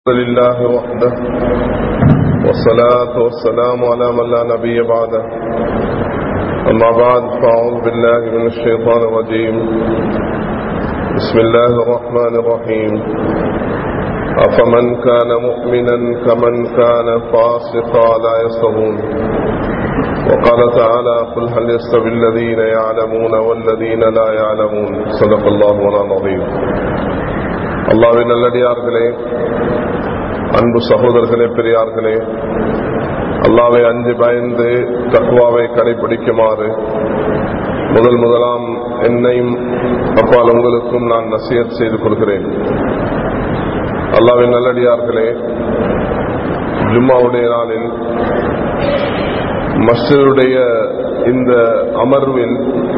الحمد لله وحده والصلاة والسلام على من لا نبي بعده أما بعد فأعوذ بالله من الشيطان الرجيم بسم الله الرحمن الرحيم أفمن كان مؤمنا كمن كان فاسقا لا يستوون وقال تعالى قل هل يستوي الذين يعلمون والذين لا يعلمون صدق الله ولا نظيم அல்லாவின் நல்லடியார்களே அன்பு சகோதரர்களே பெரியார்களே அல்லாவை அஞ்சு பயந்து தக்குவாவை கடைபிடிக்குமாறு முதல் முதலாம் என்னையும் அப்பால் உங்களுக்கும் நான் நசியத் செய்து கொள்கிறேன் அல்லாவின் நல்லடியார்களே ஜும்மாவுடைய நாளில் மஸ்ஜிதுடைய இந்த அமர்வில்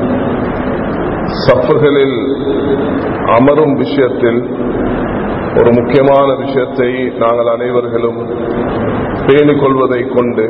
சஃபர்களில் அமரும் விஷயத்தில் ஒரு முக்கியமான விஷயத்தை நாங்கள் அனைவர்களும் பேணிக் கொள்வதை கொண்டு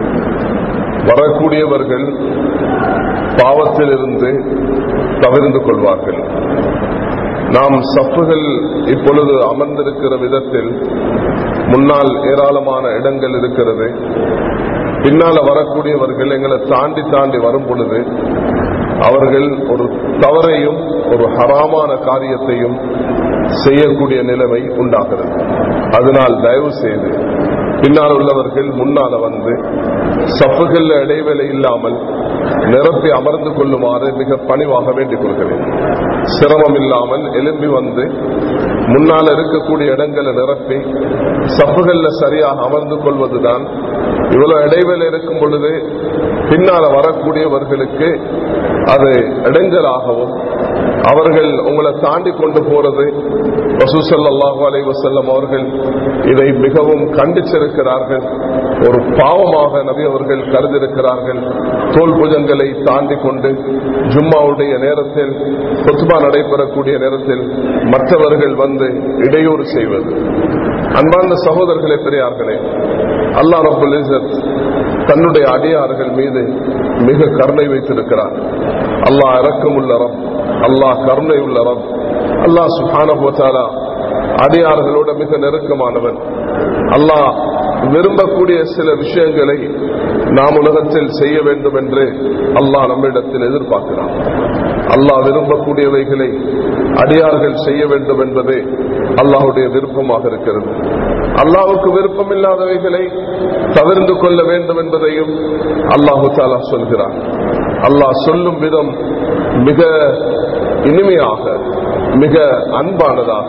வரக்கூடியவர்கள் பாவத்திலிருந்து தவிர்ந்து கொள்வார்கள் நாம் சப்புகள் இப்பொழுது அமர்ந்திருக்கிற விதத்தில் முன்னால் ஏராளமான இடங்கள் இருக்கிறது பின்னால வரக்கூடியவர்கள் எங்களை தாண்டி தாண்டி வரும் பொழுது அவர்கள் ஒரு தவறையும் ஒரு ஹராமான காரியத்தையும் செய்யக்கூடிய நிலைமை உண்டாகிறது அதனால் தயவு செய்து பின்னால் உள்ளவர்கள் முன்னால வந்து சப்புகள் இடைவேளை இல்லாமல் நிரப்பி அமர்ந்து கொள்ளுமாறு மிக பணிவாக வேண்டிக் கொள்கிறேன் சிரமம் இல்லாமல் எலும்பி வந்து முன்னால் இருக்கக்கூடிய இடங்களை நிரப்பி சப்புகள்ல சரியாக அமர்ந்து கொள்வதுதான் இவ்வளவு இடைவேளை இருக்கும் பொழுது பின்னால வரக்கூடியவர்களுக்கு அது இடைஞ்சலாகவும் அவர்கள் உங்களை தாண்டி கொண்டு போறது வசூசல்லாஹு அலை வசல்லம் அவர்கள் இதை மிகவும் கண்டிச்சிருக்கிறார்கள் ஒரு பாவமாக நபி அவர்கள் கருதிருக்கிறார்கள் தோல் புஜங்களை தாண்டி கொண்டு ஜும்மாவுடைய நேரத்தில் கொத்துபா நடைபெறக்கூடிய நேரத்தில் மற்றவர்கள் வந்து இடையூறு செய்வது அன்பார்ந்த சகோதரர்களே பெரியார்களே அல்லா ரபுல் தன்னுடைய அடியார்கள் மீது மிக கருணை வைத்திருக்கிறார் அல்லாஹ் இறக்கம் உள்ள ரப் அல்லாஹ் கருணை உள்ள ரப் அல்லாஹ் சுஹானா அடியார்களோட மிக நெருக்கமானவன் அல்லாஹ் விரும்பக்கூடிய சில விஷயங்களை நாம் உலகத்தில் செய்ய வேண்டும் என்று அல்லாஹ் நம்மிடத்தில் எதிர்பார்க்கிறான் அல்லாஹ் விரும்பக்கூடியவைகளை அடியார்கள் செய்ய வேண்டும் என்பதே அல்லாஹுடைய விருப்பமாக இருக்கிறது அல்லாவுக்கு விருப்பம் இல்லாதவைகளை தவிர்ந்து கொள்ள வேண்டும் என்பதையும் அல்லாஹு தாலா சொல்கிறார் அல்லாஹ் சொல்லும் விதம் மிக இனிமையாக மிக அன்பானதாக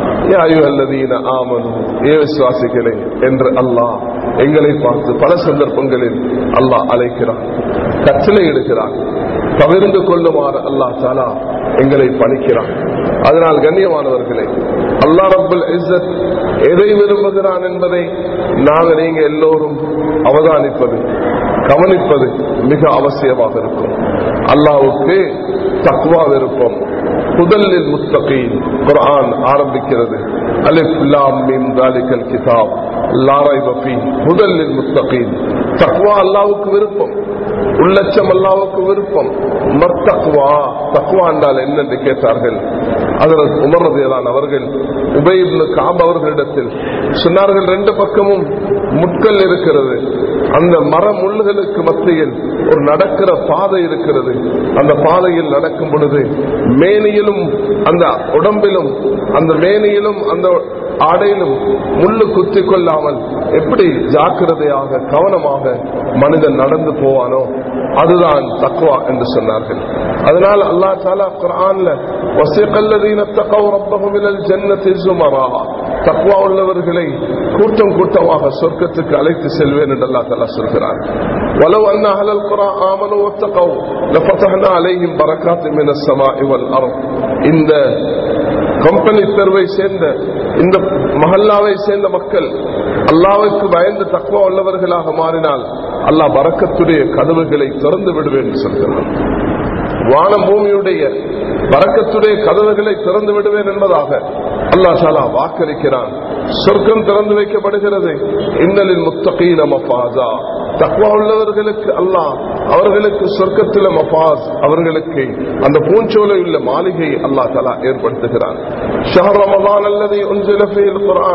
விசுவாசிகளே என்று அல்லாஹ் எங்களை பார்த்து பல சந்தர்ப்பங்களில் அல்லாஹ் அழைக்கிறான் கற்றலை எடுக்கிறான் தவிர்ந்து கொள்ளுமாறு அல்லாஹ் தாலா எங்களை பணிக்கிறான் அதனால் கண்ணியமானவர்களே அல்லா ரபுல் இஸ்ஸத் எதை விரும்புகிறான் என்பதை நாங்கள் நீங்க எல்லோரும் அவதானிப்பது கவனிப்பது மிக அவசியமாக இருக்கும் அல்லாவுக்கு தக்குவா விருப்பம் முதலில் முத்தகீன் குரான் ஆரம்பிக்கிறது அலிப் லாம் மின் தாலிகல் கிதாப் லாராய் பஃபி முதலில் முத்தகீன் தக்குவா அல்லாவுக்கு விருப்பம் உள்ளச்சம் அல்லாவுக்கு விருப்பம் மத்தக்குவா தக்குவா என்றால் என்னென்று கேட்டார்கள் அதற்கு உமர்றதையெல்லாம் அவர்கள் உபயிப்னு காப் அவர்களிடத்தில் சொன்னார்கள் ரெண்டு பக்கமும் முட்கள் இருக்கிறது அந்த மர முள்ளுகளுக்கு மத்தியில் ஒரு நடக்கிற பாதை இருக்கிறது அந்த பாதையில் நடக்கும் பொழுது மேனியிலும் அந்த உடம்பிலும் அந்த மேனியிலும் அந்த ஆடையிலும் முள்ளு குத்தி கொள்ளாமல் எப்படி ஜாக்கிரதையாக கவனமாக மனிதன் நடந்து போவானோ அதுதான் தக்குவா என்று சொன்னார்கள் அதனால் அல்லா தாலா குரான்ல தக்குவா உள்ளவர்களை கூட்டம் கூட்டமாக சொர்க்கத்துக்கு அழைத்து செல்வேன் என்று அல்லா தாலா சொல்கிறார் ولو أن أهل القرى آمنوا واتقوا لفتحنا عليهم بركات من السماء والأرض இந்த கம்பெனி தெருவை சேர்ந்த இந்த மஹல்லாவை சேர்ந்த மக்கள் அல்லாவுக்கு பயந்து தக்குவா உள்ளவர்களாக மாறினால் அல்லாஹ் பறக்கத்துடைய கதவுகளை திறந்து விடுவேன் சொல்கிறான் வானம் பூமியுடைய பறக்கத்துடைய கதவுகளை திறந்து விடுவேன் என்பதாக அல்லா சாலா வாக்களிக்கிறான் சொர்க்கம் திறந்து வைக்கப்படுகிறது இன்னலில் முத்தகீன மஃபாசா தக்வா உள்ளவர்களுக்கு அல்லாஹ் அவர்களுக்கு சொர்க்கத்தில் மஃபாஸ் அவர்களுக்கு அந்த பூஞ்சோலை உள்ள மாளிகை அல்லாஹ் தலா ஏற்படுத்துகிறான் ஷஹர் ரமதான் அல்லது உன்சில ஃபீல் குர்ஆன்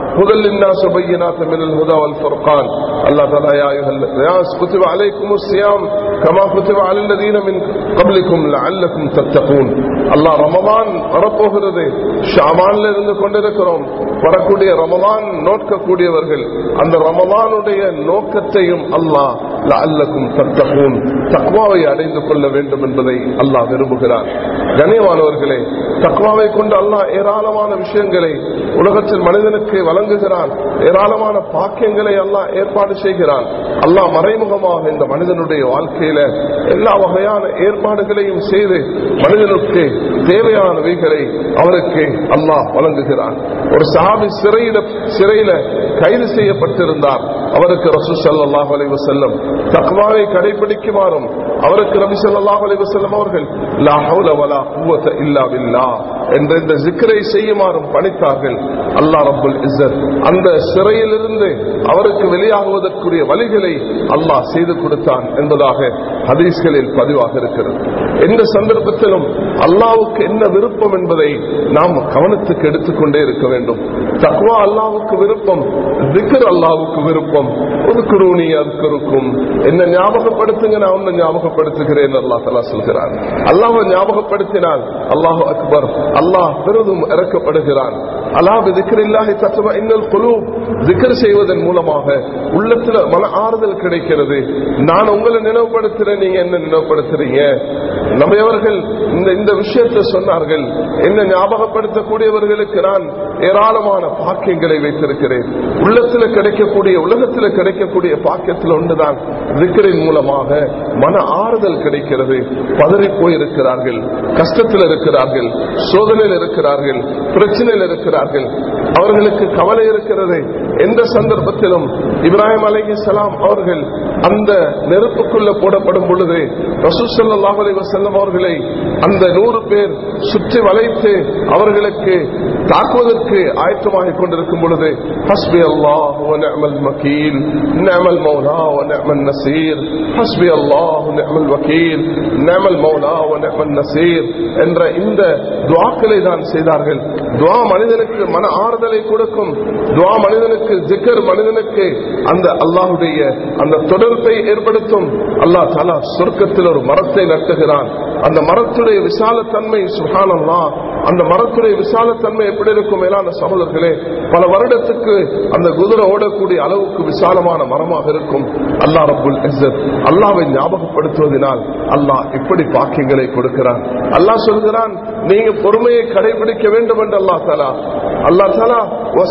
هدى للناس وبينات من الهدى والفرقان الله تعالى يا أيها الناس كتب عليكم الصيام كما كتب على الذين من قبلكم لعلكم تتقون الله ரமதான் வரப்போகிறது ஷாபான்ல இருந்து கொண்டிருக்கிறோம் வரக்கூடிய ரமதான் நோக்கக்கூடியவர்கள் அந்த ரமதானுடைய நோக்கத்தையும் அல்லாஹ் லஅல்லக்கும் தத்தகூன் தக்வாவை அடைந்து கொள்ள வேண்டும் என்பதை அல்லாஹ் விரும்புகிறார் கண்ணியமானவர்களே தக்வாவை கொண்டு அல்லாஹ் ஏராளமான விஷயங்களை உலகத்தில் மனிதனுக்கு வழங்குகிறான் ஏராளமான பாக்கியங்களை அல்லாஹ் ஏற்பாடு செய்கிறான் அல்லாஹ் மறைமுகமாக இந்த மனிதனுடைய வாழ்க்கையில எல்லா வகையான ஏற்பாடுகளையும் செய்து மனிதனுக்கு தேவையானவைகளை அவருக்கு அல்லாஹ் வழங்குகிறான் ஒரு சஹாபி சிறையில சிறையில கைது செய்யப்பட்டிருந்தார் அவருக்கு ரசூ சல்லாஹ் அலைவு செல்லம் தக்வாவை கடைபிடிக்குமாறும் அவருக்கு ரபி சல்லாஹ் அலைவு செல்லம் அவர்கள் லா ஹவுல வலா குவத்த இல்லா பில்லா என்ற இந்த ஜிக்கரை செய்யுமாறும் பணித்தார்கள் அல்லாஹ் ரபுல் இஸ்ஸத் அந்த சிறையிலிருந்து அவருக்கு வெளியாகுவதற்குரிய வழிகளை அல்லாஹ் செய்து கொடுத்தான் என்பதாக ஹதீஸ்களில் பதிவாக இருக்கிறது எந்த சந்தர்ப்பத்திலும் அல்லாவுக்கு என்ன விருப்பம் என்பதை நாம் கவனத்துக்கு எடுத்துக்கொண்டே இருக்க வேண்டும் தக்வா அல்லாவுக்கு விருப்பம் திக்கர் அல்லாவுக்கு விருப்பம் ஒரு குருணி அதுக்கும் என்ன ஞாபகப்படுத்துங்க நான் ஒன்னு ஞாபகப்படுத்துகிறேன் அல்லா தலா சொல்கிறார் அல்லாஹ் ஞாபகப்படுத்தினால் அல்லாஹு அக்பர் அல்லாஹ் பெரிதும் இறக்கப்படுகிறான் அல்லாஹ் திக்கரில்லாஹி தத்துவ இன்னல் குழு திக்கர் செய்வதன் மூலமாக உள்ளத்துல மன ஆறுதல் கிடைக்கிறது நான் உங்களை நினைவுபடுத்துறேன் நீங்க என்ன நினைவுபடுத்துறீங்க நம்மவர்கள் இந்த இந்த விஷயத்தை சொன்னார்கள் என்ன ஞாபகப்படுத்தக்கூடியவர்களுக்கு நான் ஏராளமான பாக்கியங்களை வைத்திருக்கிறேன் உள்ளத்தில் கிடைக்கக்கூடிய உலகத்தில் கிடைக்கக்கூடிய பாக்கியத்தில் ஒன்றுதான் திக்கரின் மூலமாக மன ஆறுதல் கிடைக்கிறது பதறி போயிருக்கிறார்கள் கஷ்டத்தில் இருக்கிறார்கள் சோதனையில் இருக்கிறார்கள் பிரச்சனையில் இருக்கிறார்கள் அவர்களுக்கு கவலை இருக்கிறது எந்த சந்தர்ப்பத்திலும் இப்ராஹிம் அலஹி சலாம் அவர்கள் அந்த நெருப்புக்குள்ள போடப்படும் பொழுது ரசூசல்லாஹ் அலி வசல்லம் அவர்களை அந்த நூறு பேர் சுற்றி வளைத்து அவர்களுக்கு தாக்குவதற்கு ஆயத்தமாகிக் கொண்டிருக்கும் பொழுது ஹஸ்பி அல்லாஹ் நிஅமல் மக்கீல் நிஅமல் மௌலா நிஅமல் நசீர் ஹஸ்பி அல்லாஹ் நிஅமல் வக்கீல் நிஅமல் மௌலா நிஅமல் நசீர் என்ற இந்த துவாக்களை தான் செய்தார்கள் துவா மனிதனுக்கு மன ஆறுதலை கொடுக்கும் துவா மனிதனுக்கு ஜிக்கர் மனிதனுக்கு அந்த அல்லாஹுடைய அந்த தொடர்பை ஏற்படுத்தும் அல்லாஹ் தலா சொர்க்கத்தில் ஒரு மரத்தை நட்டுகிறான் அந்த மரத்துடைய விசாலத்தன்மை சுகானல்லா அந்த மரத்துடைய விசாலத்தன்மை எப்படி இருக்கும் மேலான சகோதரர்களே பல வருடத்துக்கு அந்த குதிரை ஓடக்கூடிய அளவுக்கு விசாலமான மரமாக இருக்கும் அல்லா ரபுல் இஸ்ஸத் அல்லாவை ஞாபகப்படுத்துவதனால் அல்லாஹ் இப்படி பாக்கியங்களை கொடுக்கிறான் அல்லாஹ் சொல்கிறான் நீங்க பொறுமையை கடைபிடிக்க வேண்டும் என்று அல்லா தலா அல்லா தலா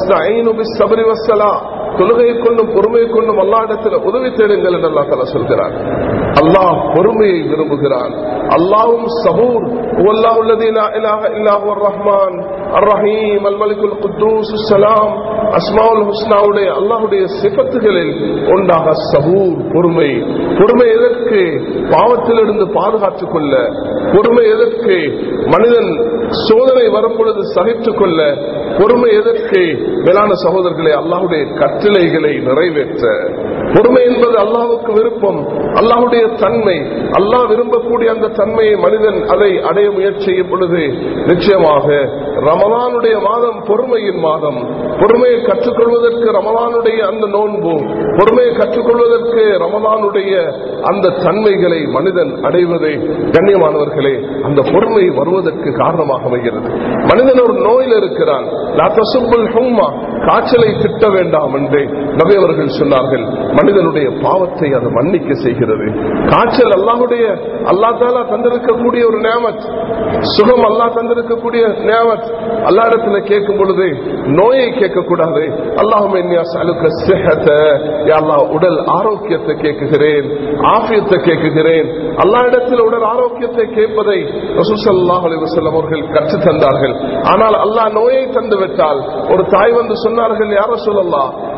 சபரி வசலா தொழுகையை கொண்டும் பொறுமையை கொண்டும் அல்லா இடத்துல உதவி தேடுங்கள் என்று அல்லா தலா சொல்கிறான் அல்லாஹ் பொறுமையை விரும்புகிறான் அல்லாவும் சபூர் ரஹ்மான் الرحيم الملك القدوس السلام அஸ்மாவுல் ஹுஸ்னாவுடைய அல்லாஹுடைய சிபத்துகளில் ஒன்றாக சபூர் பொறுமை பொறுமை எதற்கு பாவத்திலிருந்து பாதுகாத்துக் கொள்ள பொறுமை எதற்கு மனிதன் சோதனை வரும் பொழுது சகித்துக் கொள்ள பொறுமை எதற்கு மேலான சகோதரர்களை அல்லாஹுடைய கட்டளைகளை நிறைவேற்ற பொறுமை என்பது அல்லாஹுக்கு விருப்பம் அல்லாஹுடைய தன்மை அல்லாஹ் விரும்பக்கூடிய அந்த தன்மையை மனிதன் அதை அடைய முயற்சி செய்யும் பொழுது நிச்சயமாக ரமலானுடைய மாதம் பொறுமையின் மாதம் பொறுமையை கற்றுக்கொள்வதற்கு ரமலானுடைய அந்த நோன்பு பொறுமையை கற்றுக்கொள்வதற்கு ரமலானுடைய அந்த தன்மைகளை மனிதன் அடைவதே கண்ணியமானவர்களே அந்த பொறுமை வருவதற்கு காரணமாக அமைகிறது மனிதன் ஒரு நோயில் இருக்கிறான் காய்ச்சலை திட்ட வேண்டாம் என்றே நபியவர்கள் சொன்னார்கள் மனிதனுடைய பாவத்தை அது மன்னிக்க செய்கிறது காய்ச்சல் அல்லாஹுடைய அல்லா தாலா தந்திருக்கக்கூடிய ஒரு நேமத் சுகம் அல்லா தந்திருக்கக்கூடிய நேமத் அல்லா இடத்துல கேட்கும் பொழுது நோயை கேட்கக்கூடாது அல்லாஹ் உடல் ஆரோக்கியத்தை கேட்குகிறேன் ஆபியத்தை கேட்குகிறேன் அல்லா இடத்தில் உடல் ஆரோக்கியத்தை கேட்பதை ரசூசல்லாஹ் அலிவசல்லம் அவர்கள் கற்றுத் தந்தார்கள் ஆனால் அல்லாஹ் நோயை தந்து விட்டால் ஒரு தாய் வந்து சொன்னார்கள் யார சொல்லலாம்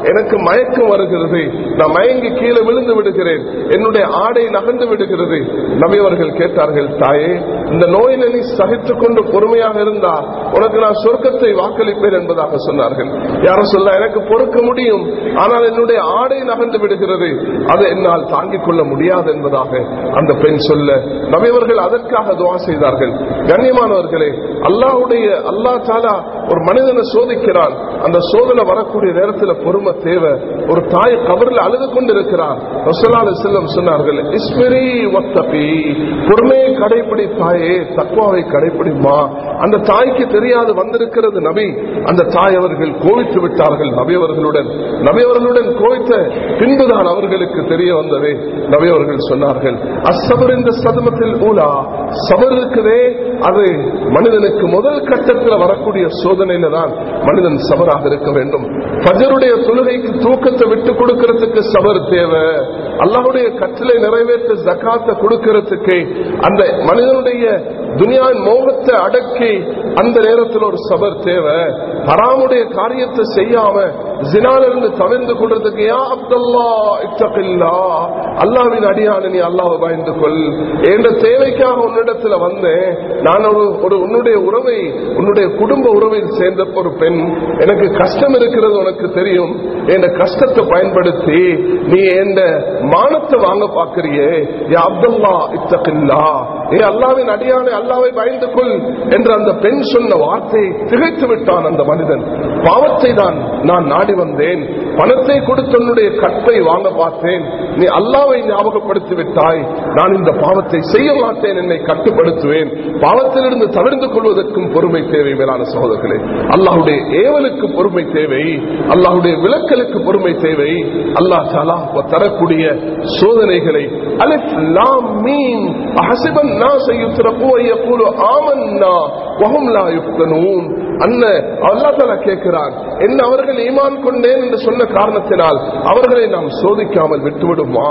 எனக்கு மயக்கம் வருகிறது நான் மயங்கி கீழே விழுந்து விடுகிறேன் என்னுடைய ஆடை நகர்ந்து விடுகிறது நபி அவர்கள் கேட்டார்கள் தாயே இந்த நோயினை நீ சகித்துக் கொண்டு பொறுமையாக இருந்தா உனக்கு நான் சொர்க்கத்தை வாக்களிப்பேன் என்பதாக சொன்னார்கள் யாரும் சொல்ல எனக்கு பொறுக்க முடியும் ஆனால் என்னுடைய ஆடை நகர்ந்து விடுகிறது அதை என்னால் தாங்கிக் கொள்ள முடியாது என்பதாக அந்த பெண் சொல்ல நபியவர்கள் அதற்காக துவா செய்தார்கள் கண்ணியமானவர்களே அல்லாஹ்வுடைய அல்லா தாலா ஒரு மனிதனை சோதிக்கிறான் அந்த சோதனை வரக்கூடிய நேரத்தில் பொறுமை தேவை ஒரு தாய் கபரில் அழுது கொண்டிருக்கிறார் ரசூலுல்லாஹி செல்லம் சொன்னார்கள் இஸ்மிரி வத்தபி பொறுமையை கடைபிடி தாயே தக்குவாவை கடைபிடிமா அந்த தாய்க்கு தெரியாது வந்திருக்கிறது நபி அந்த தாய் அவர்கள் கோவித்து விட்டார்கள் நபி அவர்களுடன் நபி அவர்களுடன் கோவித்த பின்புதான் அவர்களுக்கு தெரிய வந்ததே நபி அவர்கள் சொன்னார்கள் அசபர் இந்த சதமத்தில் ஊலா சபர் இருக்குதே அது மனிதனுக்கு முதல் கட்டத்தில் வரக்கூடிய சோதனையில தான் மனிதன் சபராக இருக்க வேண்டும் பஜருடைய தொழுகைக்கு தூக்கத்தை விட்டு கொடுக்கறதுக்கு சபர் தேவை அல்லாஹுடைய கட்டளை நிறைவேற்ற ஜக்காத்தை கொடுக்கறதுக்கு அந்த மனிதனுடைய துனியாவின் மோகத்தை அடக்கி அந்த நேரத்தில் ஒரு சபர் தேவை ஹராமுடைய காரியத்தை செய்யாம ஜினாலிருந்து தவிர்ந்து கொள்றதுக்கு யா அப்துல்லா இத்தகில்லா அல்லாவின் அடியான நீ அல்லாவை பயந்து கொள் என்ற தேவைக்காக உன்னிடத்துல வந்தேன் நான் ஒரு ஒரு உன்னுடைய உறவை உன்னுடைய குடும்ப உறவில் சேர்ந்த ஒரு பெண் எனக்கு கஷ்டம் இருக்கிறது உனக்கு தெரியும் என் கஷ்டத்தை பயன்படுத்தி நீ என் மானத்தை வாங்க பாக்குறியே யா அப்துல்லா இத்தகில்லா ஏ அல்லாவின் அடியானை அல்லாவை பயந்து கொள் என்று அந்த பெண் சொன்ன வார்த்தையை திகைத்து விட்டான் அந்த மனிதன் பாவத்தை தான் நான் நாடி வந்தேன் பணத்தை கொடுத்து உன்னுடைய கற்பை வாங்க பார்த்தேன் நீ அல்லாவை ஞாபகப்படுத்தி விட்டாய் நான் இந்த பாவத்தை செய்ய மாட்டேன் என்னை கட்டுப்படுத்துவேன் பாவத்திலிருந்து தவிர்த்து கொள்வதற்கும் பொறுமை தேவை மேலான சகோதரர்களே அல்லாஹுடைய ஏவலுக்கு பொறுமை தேவை அல்லாஹுடைய விளக்கலுக்கு பொறுமை தேவை அல்லாஹ் தாலா தரக்கூடிய சோதனைகளை அலிஃப் லாம் மீன் அஹசிபன் الناس يتركوا يقولوا آمنا وهم لا يفتنون அண்ண அல்லா தலா கேட்கிறான் என்ன அவர்கள் ஈமான் கொண்டேன் என்று சொன்ன காரணத்தினால் அவர்களை நாம் சோதிக்காமல் விட்டுவிடுமா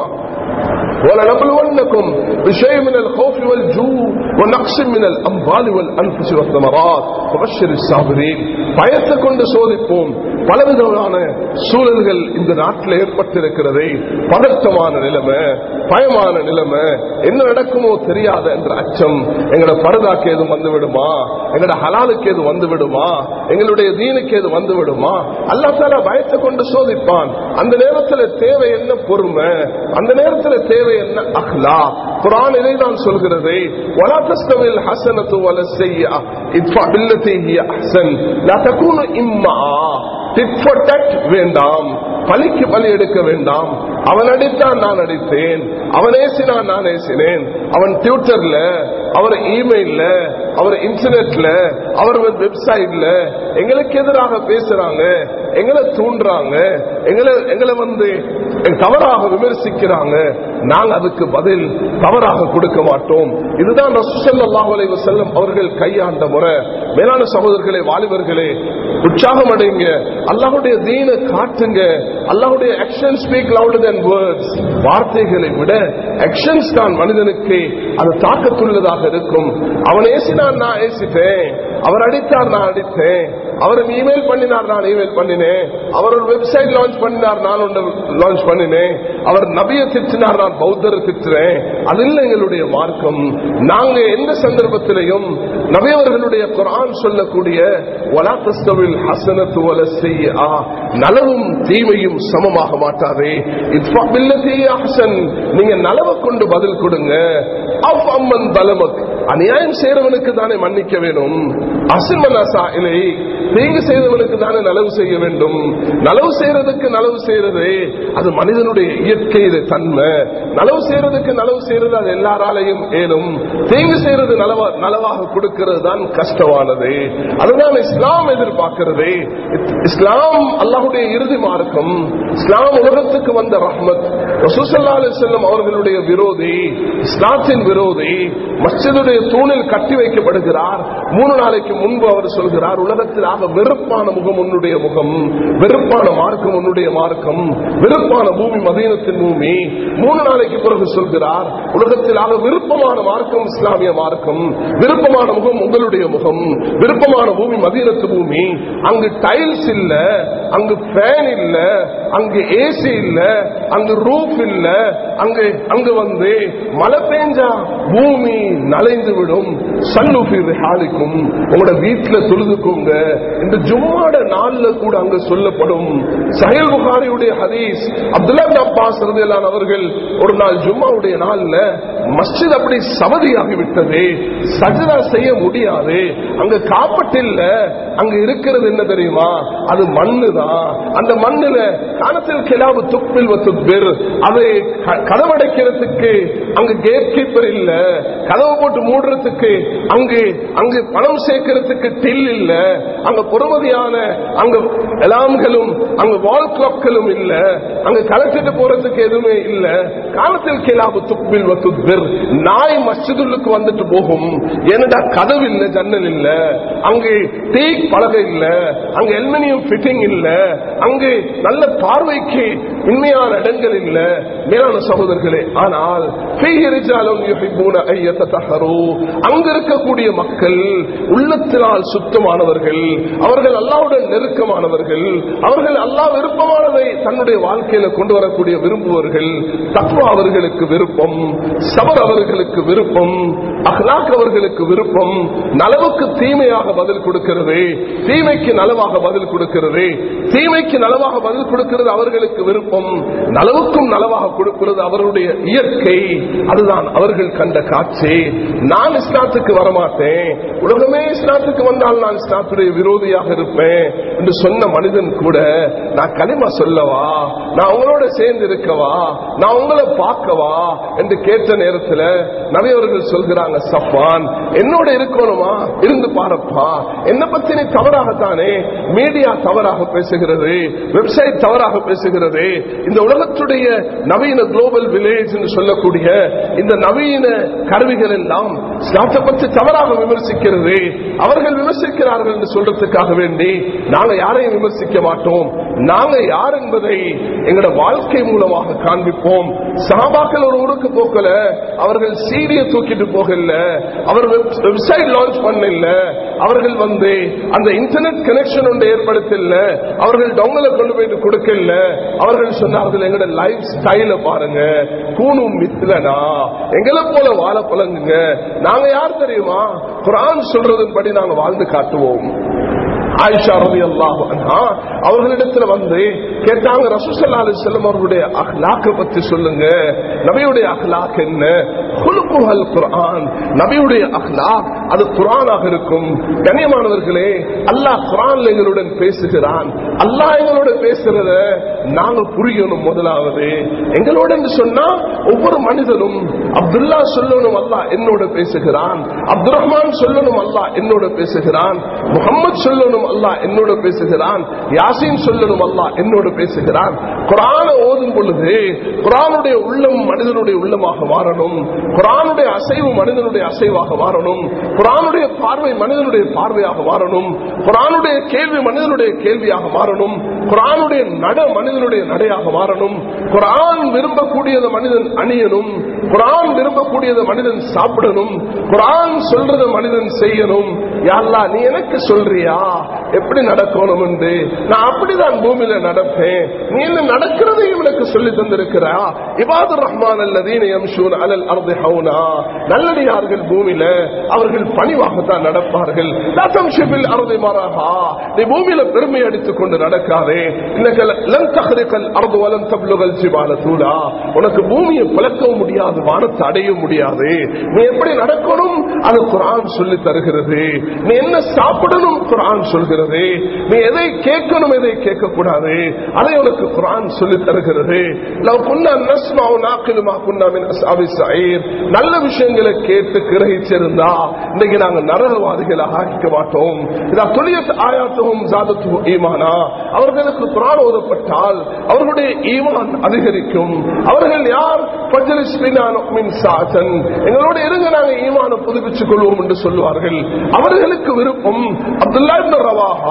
ولنبلونكم بشيء من الخوف والجوع ونقص من الاموال والانفس والثمرات وبشر الصابرين பயத்தை கொண்டு சோதிப்போம் பலவிதமான சூழல்கள் இந்த நாட்டில் ஏற்பட்டிருக்கிறது பதட்டமான நிலைமை பயமான நிலைமை என்ன நடக்குமோ தெரியாத என்ற அச்சம் எங்களோட பரதாக்கு எதுவும் வந்து விடுமா எங்களோட ஹலாலுக்கு எது வந்து விடுமா எங்களுடைய தீனுக்கு எது வந்து விடுமா அல்லா தால பயத்தை கொண்டு சோதிப்பான் அந்த நேரத்தில் தேவை என்ன பொறுமை அந்த நேரத்தில் தேவை என்ன அஹ்லா குரான் இதை தான் சொல்கிறது ولا تستوي الحسنة ولا السيئة ادفع بالتي هي أحسن لا تكون إمعا வேண்டாம் பலிக்கு பலி எடுக்க வேண்டாம் அவன் அடித்தான் நான் அடித்தேன் அவன் ஏசினான் நான் ஏசினேன் அவன் ட்விட்டர்ல அவர் இமெயில்ல அவர் இன்டர்நெட்ல அவர் வெப்சைட்ல எங்களுக்கு எதிராக பேசுறாங்க எங்களை தூண்டுறாங்க எங்களை எங்களை வந்து தவறாக விமர்சிக்கிறாங்க நாங்க அதுக்கு பதில் தவறாக கொடுக்க மாட்டோம் இதுதான் ரசூசல்லாஹு செல்லம் அவர்கள் கையாண்ட முறை மேலான சகோதரர்களே வாலிபர்களே உற்சாகம் அடைங்க அல்லாஹுடைய தீன காட்டுங்க அல்லாஹுடைய action speak louder than words வார்த்தைகளை விட ஆக்ஷன்ஸ் தான் மனிதனுக்கு அது தாக்கத்துள்ளதாக இருக்கும் அவன் ஏசினான் நான் ஏசிட்டேன் அவர் அடித்தார் நான் அடித்தேன் அவர் இமெயில் பண்ணினார் நான் இமெயில் பண்ணினேன் அவர் ஒரு வெப்சைட் லான்ச் பண்ணினார் நான் ஒன்று லான்ச் பண்ணினேன் அவர் நபிய திட்டினார் நான் பௌத்தர் திட்டுறேன் அது இல்லை எங்களுடைய மார்க்கம் நாங்க எந்த சந்தர்ப்பத்திலையும் நபியவர்களுடைய குரான் சொல்லக்கூடிய வலா தஸ்தவில் ஹசனத்து வல செய்யா நலவும் தீமையும் சமமாக மாட்டாதே ஹசன் நீங்க நலவை கொண்டு பதில் கொடுங்க அஃப் அம்மன் பலமக் அநியாயம் செய்யறவனுக்கு தானே மன்னிக்க வேணும் அசிமனசா இலை தீங்கு செய்தவனுக்கு தானே நலவு செய்ய வேண்டும் நலவு செய்யறதுக்கு நலவு செய்யறது அது மனிதனுடைய இயற்கை தன்மை நலவு செய்யறதுக்கு நலவு செய்யறது அது எல்லாராலையும் ஏனும் தீங்கு செய்யறது நலவா நலவாக கொடுக்கிறது தான் கஷ்டமானது அதுதான் இஸ்லாம் எதிர்பார்க்கிறது இஸ்லாம் அல்லாஹுடைய இறுதி மார்க்கம் இஸ்லாம் உலகத்துக்கு வந்த ரஹ்மத் ரசூசல்லா செல்லும் அவர்களுடைய விரோதி இஸ்லாத்தின் விரோதி மஸ்ஜிதுடைய தூணில் கட்டி வைக்கப்படுகிறார் மூணு நாளைக்கு முன்பு அவர் சொல்கிறார் உலகத்தில் ஆக வெறுப்பான முகம் உன்னுடைய முகம் வெறுப்பான மார்க்கம் உன்னுடைய மார்க்கம் வெறுப்பான பூமி மதீனத்தின் பூமி மூணு நாளைக்கு பிறகு சொல்கிறார் உலகத்தில் ஆக விருப்பமான மார்க்கம் இஸ்லாமிய மார்க்கம் விருப்பமான முகம் உங்களுடைய முகம் விருப்பமான பூமி மதீனத்து பூமி அங்கு டைல்ஸ் இல்ல அங்கு ஃபேன் இல்ல அங்கு ஏசி இல்ல அங்கு ரூஃப் இல்ல அங்கு அங்கு வந்து மழை பெஞ்சா பூமி நலைந்து விடும் சல்லுஃபி ஹாலிக்கும் உங்களோட வீட்டுல தொழுதுக்கோங்க இந்த ஜும்மாட நாள்ல கூட அங்க சொல்லப்படும் சஹில் புகாரியுடைய ஹதீஸ் அப்துல்லா இப்னு அப்பாஸ் ரலியல்லாஹு அவர்கள் ஒரு நாள் ஜும்மாவுடைய நாள்ல மஸ்ஜித் அப்படி சவதியாகி விட்டது சஜதா செய்ய முடியாது அங்க காப்பட்டில்ல அங்க இருக்கிறது என்ன தெரியுமா அது மண்ணுதான் அந்த மண்ணுல காலத்தில் கிளாவு துப்பில் துப்பிர் அதை க- கதவடைக்கிறதுக்கு அங்க கேட் கீப்பர் இல்ல கதவை போட்டு மூடுறதுக்கு அங்கு அங்கு பணம் சேர்க்கிறதுக்கு டில் இல்ல அங்க பொறுமதியான அங்க எலாம்களும் அங்க வால் கிளாக்களும் இல்ல அங்க கலெக்டர் போறதுக்கு எதுவுமே இல்ல காலத்தில் கிலாபு துப்பில் துப்பிர் நாய் மஸ்ஜிதுக்கு வந்துட்டு போகும் ஏனடா கதவு இல்ல ஜன்னல் இல்ல அங்கு டீக் பலகை இல்ல அங்க எல்மினியம் ஃபிட்டிங் இல்ல அங்கு நல்ல பார்வைக்கு உண்மையான இடங்கள் இல்ல மேலான சகோதரர்களே ஆனால் فيه رجال يحبون أن يتطهروا. அங்க இருக்கக்கூடிய மக்கள் உள்ளத்தினால் சுத்தமானவர்கள் அவர்கள் அல்லாவுடன் நெருக்கமானவர்கள் அவர்கள் அல்லாஹ் விருப்பமானதை தன்னுடைய வாழ்க்கையில கொண்டு வரக்கூடிய விரும்புவர்கள் தத்வா அவர்களுக்கு விருப்பம் சபர் அவர்களுக்கு விருப்பம் அஹ்லாக் அவர்களுக்கு விருப்பம் நலவுக்கு தீமையாக பதில் கொடுக்கிறது தீமைக்கு நலவாக பதில் கொடுக்கிறது தீமைக்கு நலவாக பதில் கொடுக்கிறது அவர்களுக்கு விருப்பம் நலவுக்கும் நலவாக கொடுக்கிறது அவருடைய இயற்கை அதுதான் அவர்கள் கண்ட காட்சி நான் இஸ்லாத்துக்கு வரமாட்டேன் உலகமே இஸ்லாத்துக்கு வந்தால் நான் இஸ்லாத்துடைய விரோதியாக இருப்பேன் என்று சொன்ன மனிதன் கூட நான் களிமா சொல்லவா நான் உங்களோட சேர்ந்து இருக்கவா நான் உங்களை பார்க்கவா என்று கேட்ட நேரத்தில் நபியவர்கள் சொல்கிறாங்க சஃபான் என்னோட இருக்கணுமா இருந்து பாருப்பா என்ன பத்தி நீ தவறாகத்தானே மீடியா தவறாக பேசுகிறது வெப்சைட் தவறாக பேசுகிறது இந்த உலகத்துடைய நவீன குளோபல் வில்லேஜ் என்று சொல்லக்கூடிய இந்த நவீன கருவிகள் எல்லாம் இஸ்லாத்தை பற்றி தவறாக விமர்சிக்கிறது அவர்கள் விமர்சிக்கிறார்கள் என்று சொல்றதுக்காக வேண்டி நாங்க யாரையும் விமர்சிக்க மாட்டோம் நாங்க யார் என்பதை எங்களோட வாழ்க்கை மூலமாக காண்பிப்போம் சஹாபாக்கள் ஒரு ஊருக்கு போக்கல அவர்கள் சீடிய தூக்கிட்டு போகல அவர் வெப்சைட் லான்ச் பண்ணல அவர்கள் வந்து அந்த இன்டர்நெட் கனெக்ஷன் ஒன்று ஏற்படுத்தல அவர்கள் டவுன்ல கொண்டு போயிட்டு கொடுக்கல அவர்கள் சொன்னார்கள் எங்களோட லைஃப் ஸ்டைல பாருங்க கூணும் மித்லனா எங்களை போல வாழ பழங்குங்க நாங்க யார் தெரியுமா குரான் சொல்றதன்படி நாங்க வாழ்ந்து காட்டுவோம் ஆயிஷா ரவி அல்லாஹு அவர்களிடத்துல வந்து கேட்டாங்க ரசூசல்லா அலி செல்லம் அவர்களுடைய அஹ்லாக்க பத்தி சொல்லுங்க நபியுடைய அஹ்லாக் என்ன குலுக்குஹல் குர்ஆன் நபியுடைய அஹ்லாக் அது குர்ஆனாக இருக்கும் கண்ணியமானவர்களே அல்லாஹ் குர்ஆன்ல எங்களுடன் பேசுகிறான் அல்லாஹ் எங்களோட பேசுறத நாங்க புரியணும் முதலாவது எங்களோட சொன்னா ஒவ்வொரு மனிதனும் அப்துல்லா சொல்லணும் அல்லாஹ் என்னோட பேசுகிறான் அப்துல் ரஹ்மான் சொல்லணும் அல்லாஹ் என்னோட பேசுகிறான் முகமது சொல்லணும் அல்லாஹ் என்னோட பேசுகிறான் யாசின் சொல்லணும் அல்லாஹ் என்னோட பேசுகிறான் குரான ஓதும் பொழுது குரானுடைய உள்ளம் மனிதனுடைய உள்ளமாக மாறணும் குரானுடைய அசைவு மனிதனுடைய அசைவாக மாறணும் குரானுடைய பார்வை மனிதனுடைய பார்வையாக மாறணும் குரானுடைய கேள்வி மனிதனுடைய கேள்வியாக மாறணும் குரானுடைய நட மனிதனுடைய நடையாக மாறணும் குரான் விரும்பக்கூடியத மனிதன் அணியணும் குரான் விரும்பக்கூடியத மனிதன் சாப்பிடணும் குரான் சொல்றத மனிதன் செய்யணும் யாழ்லா நீ எனக்கு சொல்றியா எப்படி நடக்கணும் என்று நான் அப்படிதான் பூமியில நடப்பேன் நீ என்ன நடக்கிறதையும் எனக்கு சொல்லி தந்திருக்கிறா இபாதுர் ரஹ்மான் அல்லதீன யம்ஷூன் அலல் அர்தி ஹவுனா நல்லடியார்கள் பூமியில அவர்கள் பணிவாகத்தான் நடப்பார்கள் லா தம்ஷிபில் அர்தி மரஹா நீ பூமியில பெருமை அடித்துக் கொண்டு நடக்காதே இன்னக்கு லன் தஹ்ரிகல் அர்து வலன் தப்லுகல் ஜிபால தூலா உனக்கு பூமியை பிளக்கவும் முடியாது வானத்தை அடைய முடியாது நீ எப்படி நடக்கணும் அது குரான் சொல்லி தருகிறது நீ என்ன சாப்பிடணும் குரான் சொல்கிறது நீ எதை கேட்கணும் எதை கேட்க கூடாது அதை உனக்கு குரான் சொல்லி தருகிறது லவ் குன்னா நஸ்மாவு நாக்கிலுமா குன்னா மின் அஸ்ஹாபி ஸயீர் நல்ல விஷயங்களை கேட்டு கிரகிச்சிருந்தா இன்னைக்கு நாங்க நரகவாதிகளாக ஆகிக்க மாட்டோம் இதா துளியத் ஆயாத்தும் ஜாதத்து ஈமானா அவர்களுக்கு குரான் ஓதப்பட்டால் அவர்களுடைய ஈமான் அதிகரிக்கும் அவர்கள் யார் பஜ்லிஸ் பினா நுக்மின் சாசன் எங்களோட இருங்க நாங்க ஈமான புதுப்பிச்சுக் கொள்வோம் என்று சொல்லுவார்கள் அவர்களுக்கு விருப்பம் அப்துல்லா இப்னு ரவாஹா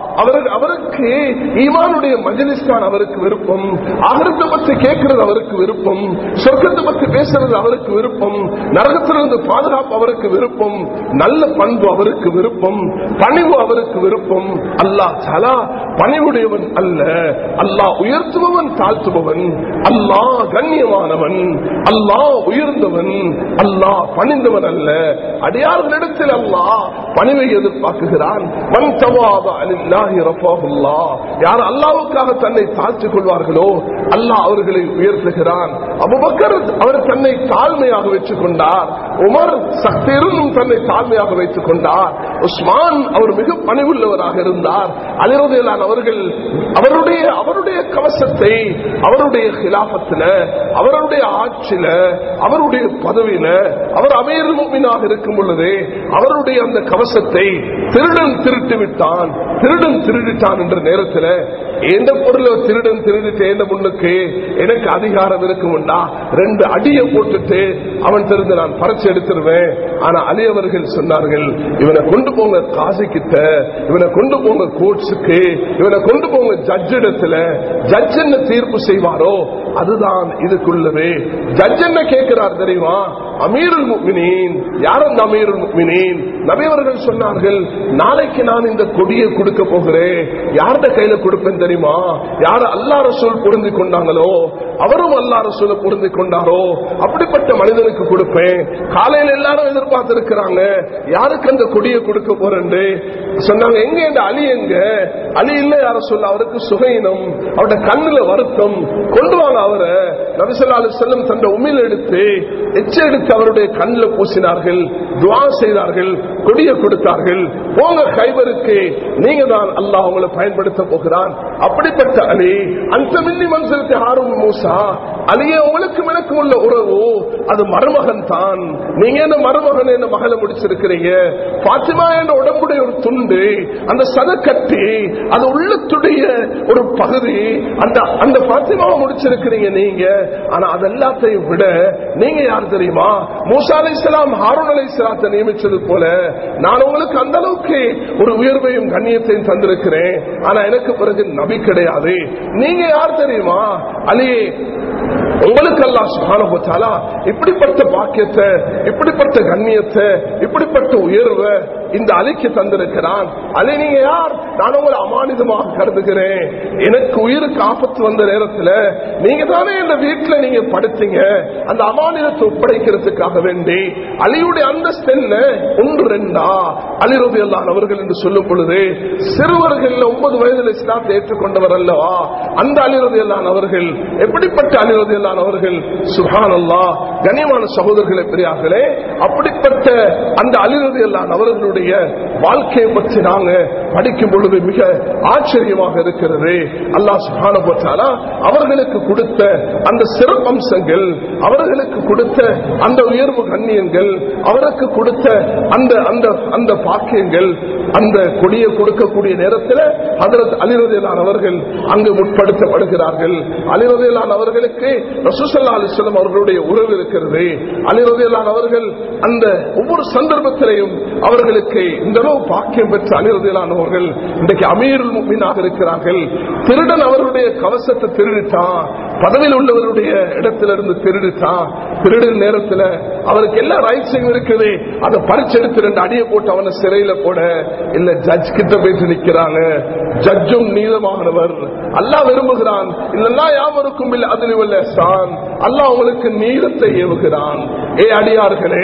அவருக்கு அவருக்கு ஈமானுடைய மஜலிஸ் தான் அவருக்கு விருப்பம் ஆகரத்தை பற்றி கேட்கிறது அவருக்கு விருப்பம் சொர்க்கத்தை பற்றி பேசுறது அவருக்கு விருப்பம் நரகத்திலிருந்து பாதுகாப்பு அவருக்கு விருப்பம் நல்ல பண்பு அவருக்கு விருப்பம் பணிவு அவருக்கு விருப்பம் அல்லாஹ் தலா பணிவுடையவன் அல்ல அல்லாஹ் உயர்த்துபவன் தாழ்த்துபவன் அல்லாஹ் கண்ணியமானவன் அல்லாஹ் உயர்ந்தவன் அல்லாஹ் பணிந்தவன் அல்ல அடியார்களிடத்தில் அல்லாஹ் பணிவை எதிர்பார்க்குகிறான் மன் தவாதா லில்லாஹி ரஃபாஹுல்லாஹ் யார் அல்லாஹ்வுக்காக தன்னை தாழ்த்திக் கொள்வார்களோ அல்லாஹ் அவர்களை உயர்த்துகிறான் அபுபக்கர் அவர் தன்னை தாழ்மையாக வச்சுக் கொண்டார் உமர் சக்திரும் தன்னை தாழ்மையாக வைத்துக் கொண்டார் உஸ்மான் அவர் மிக பணிவுள்ளவராக இருந்தார் அலிரதையிலான அவர்கள் அவருடைய அவருடைய கவசத்தை அவருடைய கிலாபத்துல அவருடைய ஆட்சியில அவருடைய பதவியில அவர் அமீர் மூமினாக இருக்கும் பொழுது அவருடைய அந்த கவசத்தை திருடன் திருட்டு விட்டான் திருடன் திருடிட்டான் என்ற நேரத்தில் எந்த பொருளை திருடன் திருடிட்டு எந்த முன்னுக்கு எனக்கு அதிகாரம் இருக்கும்டா ரெண்டு அடியை போட்டுட்டு அவன் திருந்து நான் பறிச்சு எடுத்துருவேன் ஆனா அலி அவர்கள் சொன்னார்கள் இவனை கொண்டு போங்க காசி கிட்ட இவனை கொண்டு போங்க கோர்ட்ஸுக்கு இவனை கொண்டு போங்க ஜட்ஜ் இடத்துல ஜட்ஜ் என்ன தீர்ப்பு செய்வாரோ அதுதான் இதுக்குள்ளது ஜட்ஜ் என்ன கேட்கிறார் தெரியுமா அமீருல் முக்மினீன் யார் அந்த அமீருல் முக்மினீன் நபியவர்கள் சொன்னார்கள் நாளைக்கு நான் இந்த கொடியை கொடுக்க போகிறேன் யார்கிட்ட கையில கொடுப்பேன் தெரியுமா யார் அல்லா ரசூல் பொருந்தி கொண்டாங்களோ அவரும் அல்லா ரசூல பொருந்தி கொண்டாரோ அப்படிப்பட்ட மனிதனுக்கு கொடுப்பேன் காலையில எல்லாரும் எதிர்பார்த்து இருக்கிறாங்க யாருக்கு அந்த கொடியை கொடுக்க போறேன் சொன்னாங்க எங்க இந்த அலி எங்க அலி இல்ல யார சொல்ல அவருக்கு சுகையினம் அவருடைய கண்ணுல வருத்தம் கொண்டு வாங்க அவரை நபிசல்லா செல்லம் தந்த உமிழ் எடுத்து எச்ச எடுத்து அவருடைய கண்ணில் பூசினார்கள் துவா செய்தார்கள் கொடியை கொடுத்தார்கள் போங்க கைவருக்கு நீங்க தான் அல்லாஹ் உங்களை பயன்படுத்த போகிறான் அப்படிப்பட்ட அலி அந்த மின்னி மனசிற்கு ஆர்வம் மூசா அலியே உங்களுக்கு எனக்கு உள்ள உறவு அது மருமகன் தான் நீங்க என்ன மருமகன் என்ன மகளை முடிச்சிருக்கிறீங்க பாத்திமா என்ற உடம்புடைய ஒரு துண்டு அந்த சதக்கட்டி அது உள்ளத்துடைய ஒரு பகுதி அந்த அந்த பாத்திமாவை முடிச்சிருக்கிறீங்க நீங்க ஆனா அது எல்லாத்தையும் விட நீங்க யார் தெரியுமா மூசா அலை இஸ்லாம் ஹாரூன் அலை இஸ்லாத்தை நியமிச்சது போல நான் உங்களுக்கு அந்த அளவுக்கு ஒரு உயர்வையும் கண்ணியத்தையும் தந்திருக்கிறேன் ஆனா எனக்கு பிறகு நபி கிடையாது நீங்க யார் தெரியுமா அலி உங்களுக்கு அல்லா சுகானுபத்தாலா இப்படிப்பட்ட பாக்கியத்தை இப்படிப்பட்ட கண்ணியத்தை இப்படிப்பட்ட உயர்வை இந்த அலிக்கு தந்திருக்கிறான் அலி நீங்க யார் நான் உங்களை அமானிதமாக கருதுகிறேன் எனக்கு உயிருக்கு ஆபத்து வந்த நேரத்தில் நீங்க தானே இந்த வீட்டுல நீங்க படுத்தீங்க அந்த அமானிதத்தை ஒப்படைக்கிறதுக்காக வேண்டி அலியுடைய அந்தஸ்து என்ன ஒன்று ரெண்டா அலிரது எல்லாம் அவர்கள் என்று சொல்லும் பொழுது சிறுவர்கள் ஒன்பது வயதில் இஸ்லாத்தை ஏற்றுக்கொண்டவர் அல்லவா அந்த அலிரது எல்லாம் அவர்கள் எப்படிப்பட்ட அலிரது எல்லாம் அவர்கள் சுஹான் அல்லா கண்ணியமான சகோதரர்களை பெரியார்களே அப்படிப்பட்ட அந்த அலிரது எல்லாம் அவர்களுடைய வாழ்க்கையை பற்றி நாங்க படிக்கும் பொழுது மிக ஆச்சரியமாக இருக்கிறது அல்லா சுஹான அவர்களுக்கு கொடுத்த அந்த சிறப்பம்சங்கள் அவர்களுக்கு கொடுத்த அந்த உயர்வு கண்ணியங்கள் அவருக்கு கொடுத்த அந்த அந்த அந்த பாக்கியங்கள் அந்த கொடியை கொடுக்கக்கூடிய நேரத்தில் அதற்கு அலிரதியலான் அவர்கள் அங்கு முற்படுத்தப்படுகிறார்கள் அலிரதியலான் அவர்களுக்கு ரசூசல்லா அலிஸ்லம் அவர்களுடைய உறவு இருக்கிறது அலிரதியலான் அவர்கள் அந்த ஒவ்வொரு சந்தர்ப்பத்திலையும் அவர்களுக்கு இந்த அளவு பாக்கியம் பெற்ற அலிரதியலானவர்கள் இன்றைக்கு அமீருல் முக்மீனாக இருக்கிறார்கள் திருடன் அவருடைய கவசத்தை திருடிட்டான் பதவியில் உள்ளவருடைய இடத்திலிருந்து திருடிட்டான் திருடன் நேரத்தில் அவருக்கு எல்லா ரைட்ஸும் இருக்குது அதை பறிச்செடுத்து ரெண்டு அடியை போட்டு அவனை சிறையில போட இல்ல ஜட்ஜ் கிட்ட போயிட்டு நிக்கிறாங்க ஜட்ஜும் நீதமானவர் அல்லாஹ் விரும்புகிறான் இல்லன்னா யாவருக்கும் இல்லை அதில் உள்ள சான் அல்லாஹ் உங்களுக்கு நீதத்தை ஏவுகிறான் ஏ அடியார்களே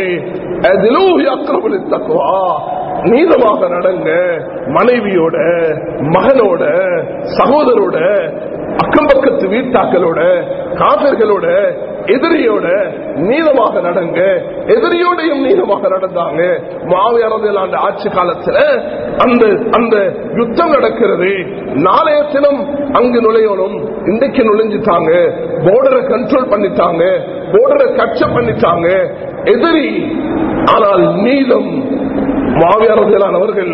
அக்ரபலி தக்குவா நீதமாக நடங்க மனைவியோட மகனோட சகோதரோட அக்கம் பக்கத்து வீட்டாக்களோட காதர்களோட எதிரியோட நீளமாக நடங்க எதிரியோடையும் நீளமாக நடந்தாங்க மாவியரதில் அந்த ஆட்சி காலத்துல அந்த அந்த யுத்தம் நடக்கிறது நாளைய தினம் அங்கு நுழையணும் இன்றைக்கு நுழைஞ்சிட்டாங்க போர்டரை கண்ட்ரோல் பண்ணிட்டாங்க போர்டரை கட்ச பண்ணிட்டாங்க எதிரி ஆனால் நீளம் மாவியாரதிலானவர்கள்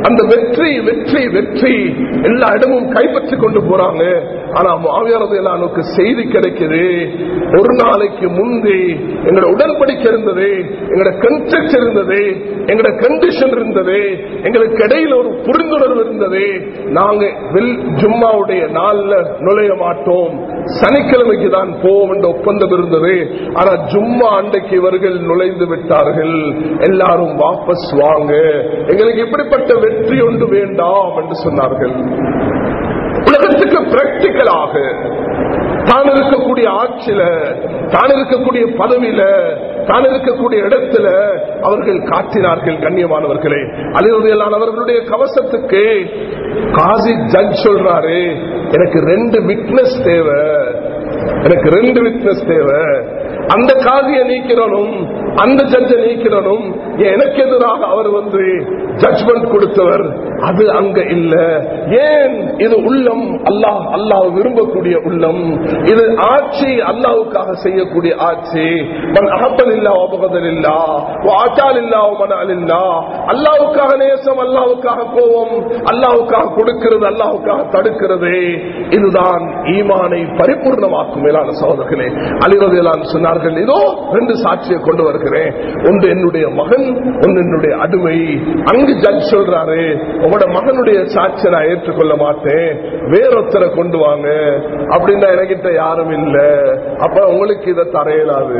அந்த வெற்றி வெற்றி வெற்றி எல்லா இடமும் கைப்பற்றி கொண்டு போறாங்க ஆனா மாவியாரதையிலானுக்கு செய்தி கிடைக்குது ஒரு நாளைக்கு முந்தி எங்களோட உடன்படிக்கை இருந்தது எங்களோட கன்ஸ்ட்ரக்ட் இருந்தது எங்களோட கண்டிஷன் இருந்தது எங்களுக்கு இடையில ஒரு புரிந்துணர்வு இருந்தது நாங்க வெல் ஜும்மாவுடைய நாள்ல நுழைய மாட்டோம் சனிக்கிழமைக்கு தான் போவோம் என்ற ஒப்பந்தம் இருந்தது ஆனா ஜும்மா அண்டைக்கு இவர்கள் நுழைந்து விட்டார்கள் எல்லாரும் வாபஸ் வாங்க எங்களுக்கு இப்படிப்பட்ட வெற்றி ஒன்று வேண்டாம் என்று சொன்னார்கள் உலகத்துக்கு பிராக்டிக்கலாக தான் இருக்கக்கூடிய ஆட்சியில தான் இருக்கக்கூடிய பதவியில தான் இருக்கக்கூடிய இடத்துல அவர்கள் காட்டினார்கள் கண்ணியமானவர்களே அலிரதையிலான அவர்களுடைய கவசத்துக்கு காசி ஜட்ஜ் சொல்றாரு எனக்கு ரெண்டு விட்னஸ் தேவை எனக்கு ரெண்டு விட்னஸ் தேவை அந்த காதியை நீக்கிறனும் அந்த ஜட்ஜை நீக்கிறனும் எனக்கு எதிராக அவர் வந்து ஜட்ஜ்மெண்ட் கொடுத்தவர் அது அங்க இல்ல ஏன் இது உள்ளம் அல்லாஹ் அல்லாஹ் விரும்பக்கூடிய உள்ளம் இது ஆட்சி அல்லாவுக்காக செய்யக்கூடிய ஆட்சி மன் அகப்பல் இல்லா அபகதல் இல்லா ஆட்டால் இல்லா மனால் இல்லா அல்லாவுக்காக நேசம் அல்லாவுக்காக கோபம் அல்லாவுக்காக கொடுக்கிறது அல்லாவுக்காக தடுக்கிறது இதுதான் ஈமானை பரிபூர்ணமாக்கும் மேலான சகோதரர்களே அலிரதையிலான் சொன்னார்கள் இதோ ரெண்டு சாட்சியை கொண்டு வருகிறேன் ஒன்று என்னுடைய மகன் ஒன்று என்னுடைய அடிமை அங்கு ஜட்ஜ் சொல்றாரு உங்களோட மகனுடைய சாட்சியை நான் ஏற்றுக்கொள்ள மாட்டேன் வேறொத்தரை கொண்டு வாங்க அப்படின்னா என்கிட்ட யாரும் இல்ல அப்ப உங்களுக்கு இதை தரையலாது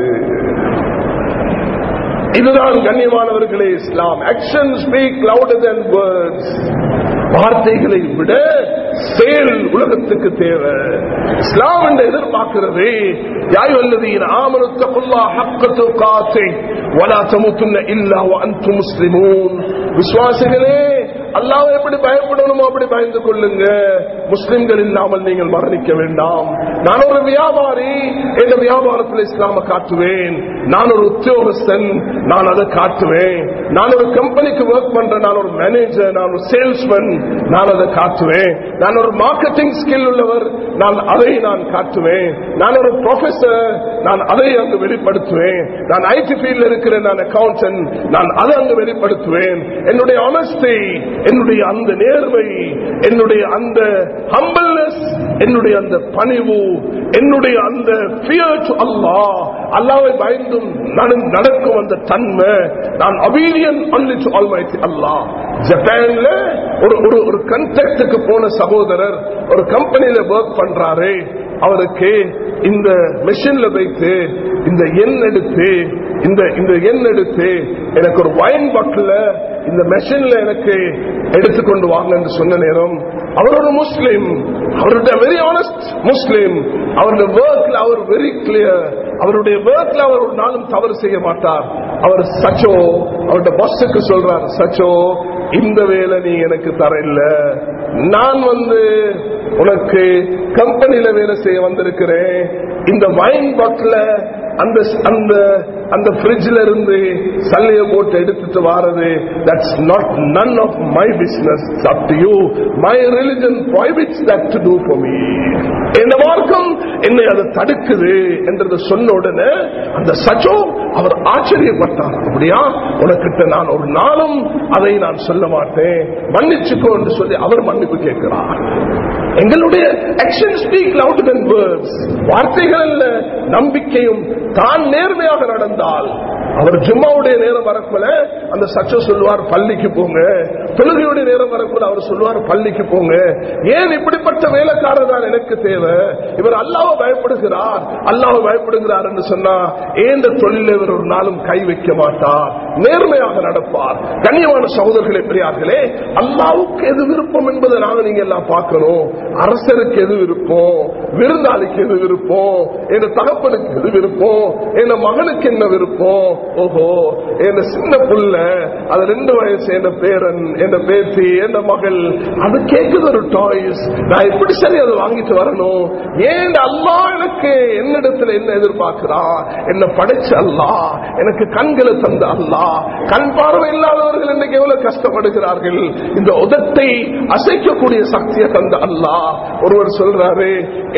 இதுதான் கண்ணியமானவர்களே இஸ்லாம் action speak louder than words வார்த்தைகளை விட செயல் உலகத்துக்கு தேவை இஸ்லாம் என்று எதிர்பார்க்கிறது யாய் வல்லதீன் ஆமனுத்தகுல்லா ஹக்கத்து காத்தை வலா தமுத்துன்ன இல்லா அன்து முஸ்லிமூன் விசுவாசிகளே அல்லாஹ் எப்படி பயப்படணுமோ அப்படி பயந்து கொள்ளுங்க முஸ்லிம்கள் இல்லாமல் நீங்கள் மரணிக்க வேண்டாம் நான் ஒரு வியாபாரி என்ற வியாபாரத்தில் இஸ்லாம காட்டுவேன் நான் ஒரு உத்தியோகஸ்தன் நான் அதை காட்டுவேன் நான் ஒரு கம்பெனிக்கு ஒர்க் பண்றேன் நான் ஒரு மேனேஜர் நான் ஒரு சேல்ஸ்மேன் நான் அதை காட்டுவேன் நான் ஒரு மார்க்கெட்டிங் ஸ்கில் உள்ளவர் நான் அதை நான் காட்டுவேன் நான் ஒரு ப்ரொஃபசர் நான் அதை அங்கு வெளிப்படுத்துவேன் நான் ஐடி ஃபீல்ட்ல இருக்கிறேன் நான் அக்கௌண்டன்ட் நான் அதை அங்கு வெளிப்படுத்துவேன் என்னுடைய ஆனஸ்டி என்னுடைய அந்த நேர்மை என்னுடைய அந்த ஹம்பிள்னஸ் என்னுடைய அந்த பணிவு என்னுடைய அந்த ஃபியர் அல்லா அல்லாவை பயந்தும் நட- நடக்கும் அந்த தன்மை நான் அபீரியன் only to Almighty Allah ஜப்பான்ல ஒரு ஒரு ஒரு கண்டக்டுக்கு போன சகோதரர் ஒரு கம்பெனியில ஒர்க் பண்றாரு அவருக்கு இந்த மெஷின்ல வைத்து இந்த எண் எடுத்து இந்த இந்த எண் எடுத்து எனக்கு ஒரு வைன் பாட்டில இந்த மெஷின்ல எனக்கு எடுத்துக்கொண்டு வாங்க என்று சொன்ன நேரம் அவர் ஒரு முஸ்லிம் அவருடைய வெரி ஆனஸ்ட் முஸ்லிம் அவருடைய ஒர்க்ல அவர் வெரி கிளியர் அவருடைய ஒர்க்ல அவர் ஒரு நாளும் தவறு செய்ய மாட்டார் அவர் சச்சோ அவருடைய பாஸுக்கு சொல்றார் சச்சோ இந்த வேலை நீ எனக்கு தர இல்ல நான் வந்து உனக்கு கம்பெனில வேலை செய்ய வந்திருக்கிறேன் இந்த வைன் பாட்டில அந்த அந்த அந்த பிரிட்ஜ்ல இருந்து சல்லைய போட்டு எடுத்துட்டு வாரது that's not none of my business up to you my religion prohibits that to do for me இந்த மார்க்கம் என்னை அது தடுக்குது என்றது சொன்ன உடனே அந்த சச்சோ அவர் ஆச்சரியப்பட்டார் அப்படியா உனக்கிட்ட நான் ஒரு நாளும் அதை நான் சொல்ல மாட்டேன் மன்னிச்சுக்கோ என்று சொல்லி அவர் மன்னிப்பு கேட்கிறார் எங்களுடைய action speak loud than words வார்த்தைகள் அல்ல நம்பிக்கையும் தான் நேர்மையாக நடந்தால் அவர் ஜும்மாவுடைய நேரம் வரக்குள்ள அந்த சச்ச சொல்லுவார் பள்ளிக்கு போங்க தொழுகையுடைய நேரம் வரக்குள்ள அவர் சொல்லுவார் பள்ளிக்கு போங்க ஏன் இப்படிப்பட்ட வேலைக்காரர் தான் எனக்கு தேவை இவர் அல்லாஹ் பயப்படுகிறார் அல்லாஹ் பயப்படுகிறார் என்று சொன்னா ஏந்த தொழில இவர் ஒரு நாளும் கை வைக்க மாட்டார் நேர்மையாக நடப்பார் கண்ணியமான சகோதரர்களே பெரியார்களே அல்லாவுக்கு எது விருப்பம் என்பதை நாங்க நீங்க எல்லாம் பார்க்கணும் அரசருக்கு எது விருப்பம் விருந்தாளிக்கு எது விருப்பம் என் தகப்பனுக்கு எது விருப்பம் என் மகனுக்கு என்ன விருப்பம் ஓஹோ என் சின்ன புள்ள அது ரெண்டு வயசு என் பேரன் என் பேத்தி என் மகள் அது கேக்குது ஒரு டாய்ஸ் நான் எப்படி சரி அதை வாங்கிட்டு வரணும் ஏன் அல்லா எனக்கு என்னிடத்துல என்ன எதிர்பார்க்கிறா என்ன படைச்ச அல்லா எனக்கு கண்களை தந்த அல்லா கண் பார்வை இல்லாதவர்கள் இன்னைக்கு எவ்வளவு கஷ்டப்படுகிறார்கள் இந்த உதட்டை அசைக்கக்கூடிய சக்தியை தந்த அல்லா ஒருவர் சொல்றாரு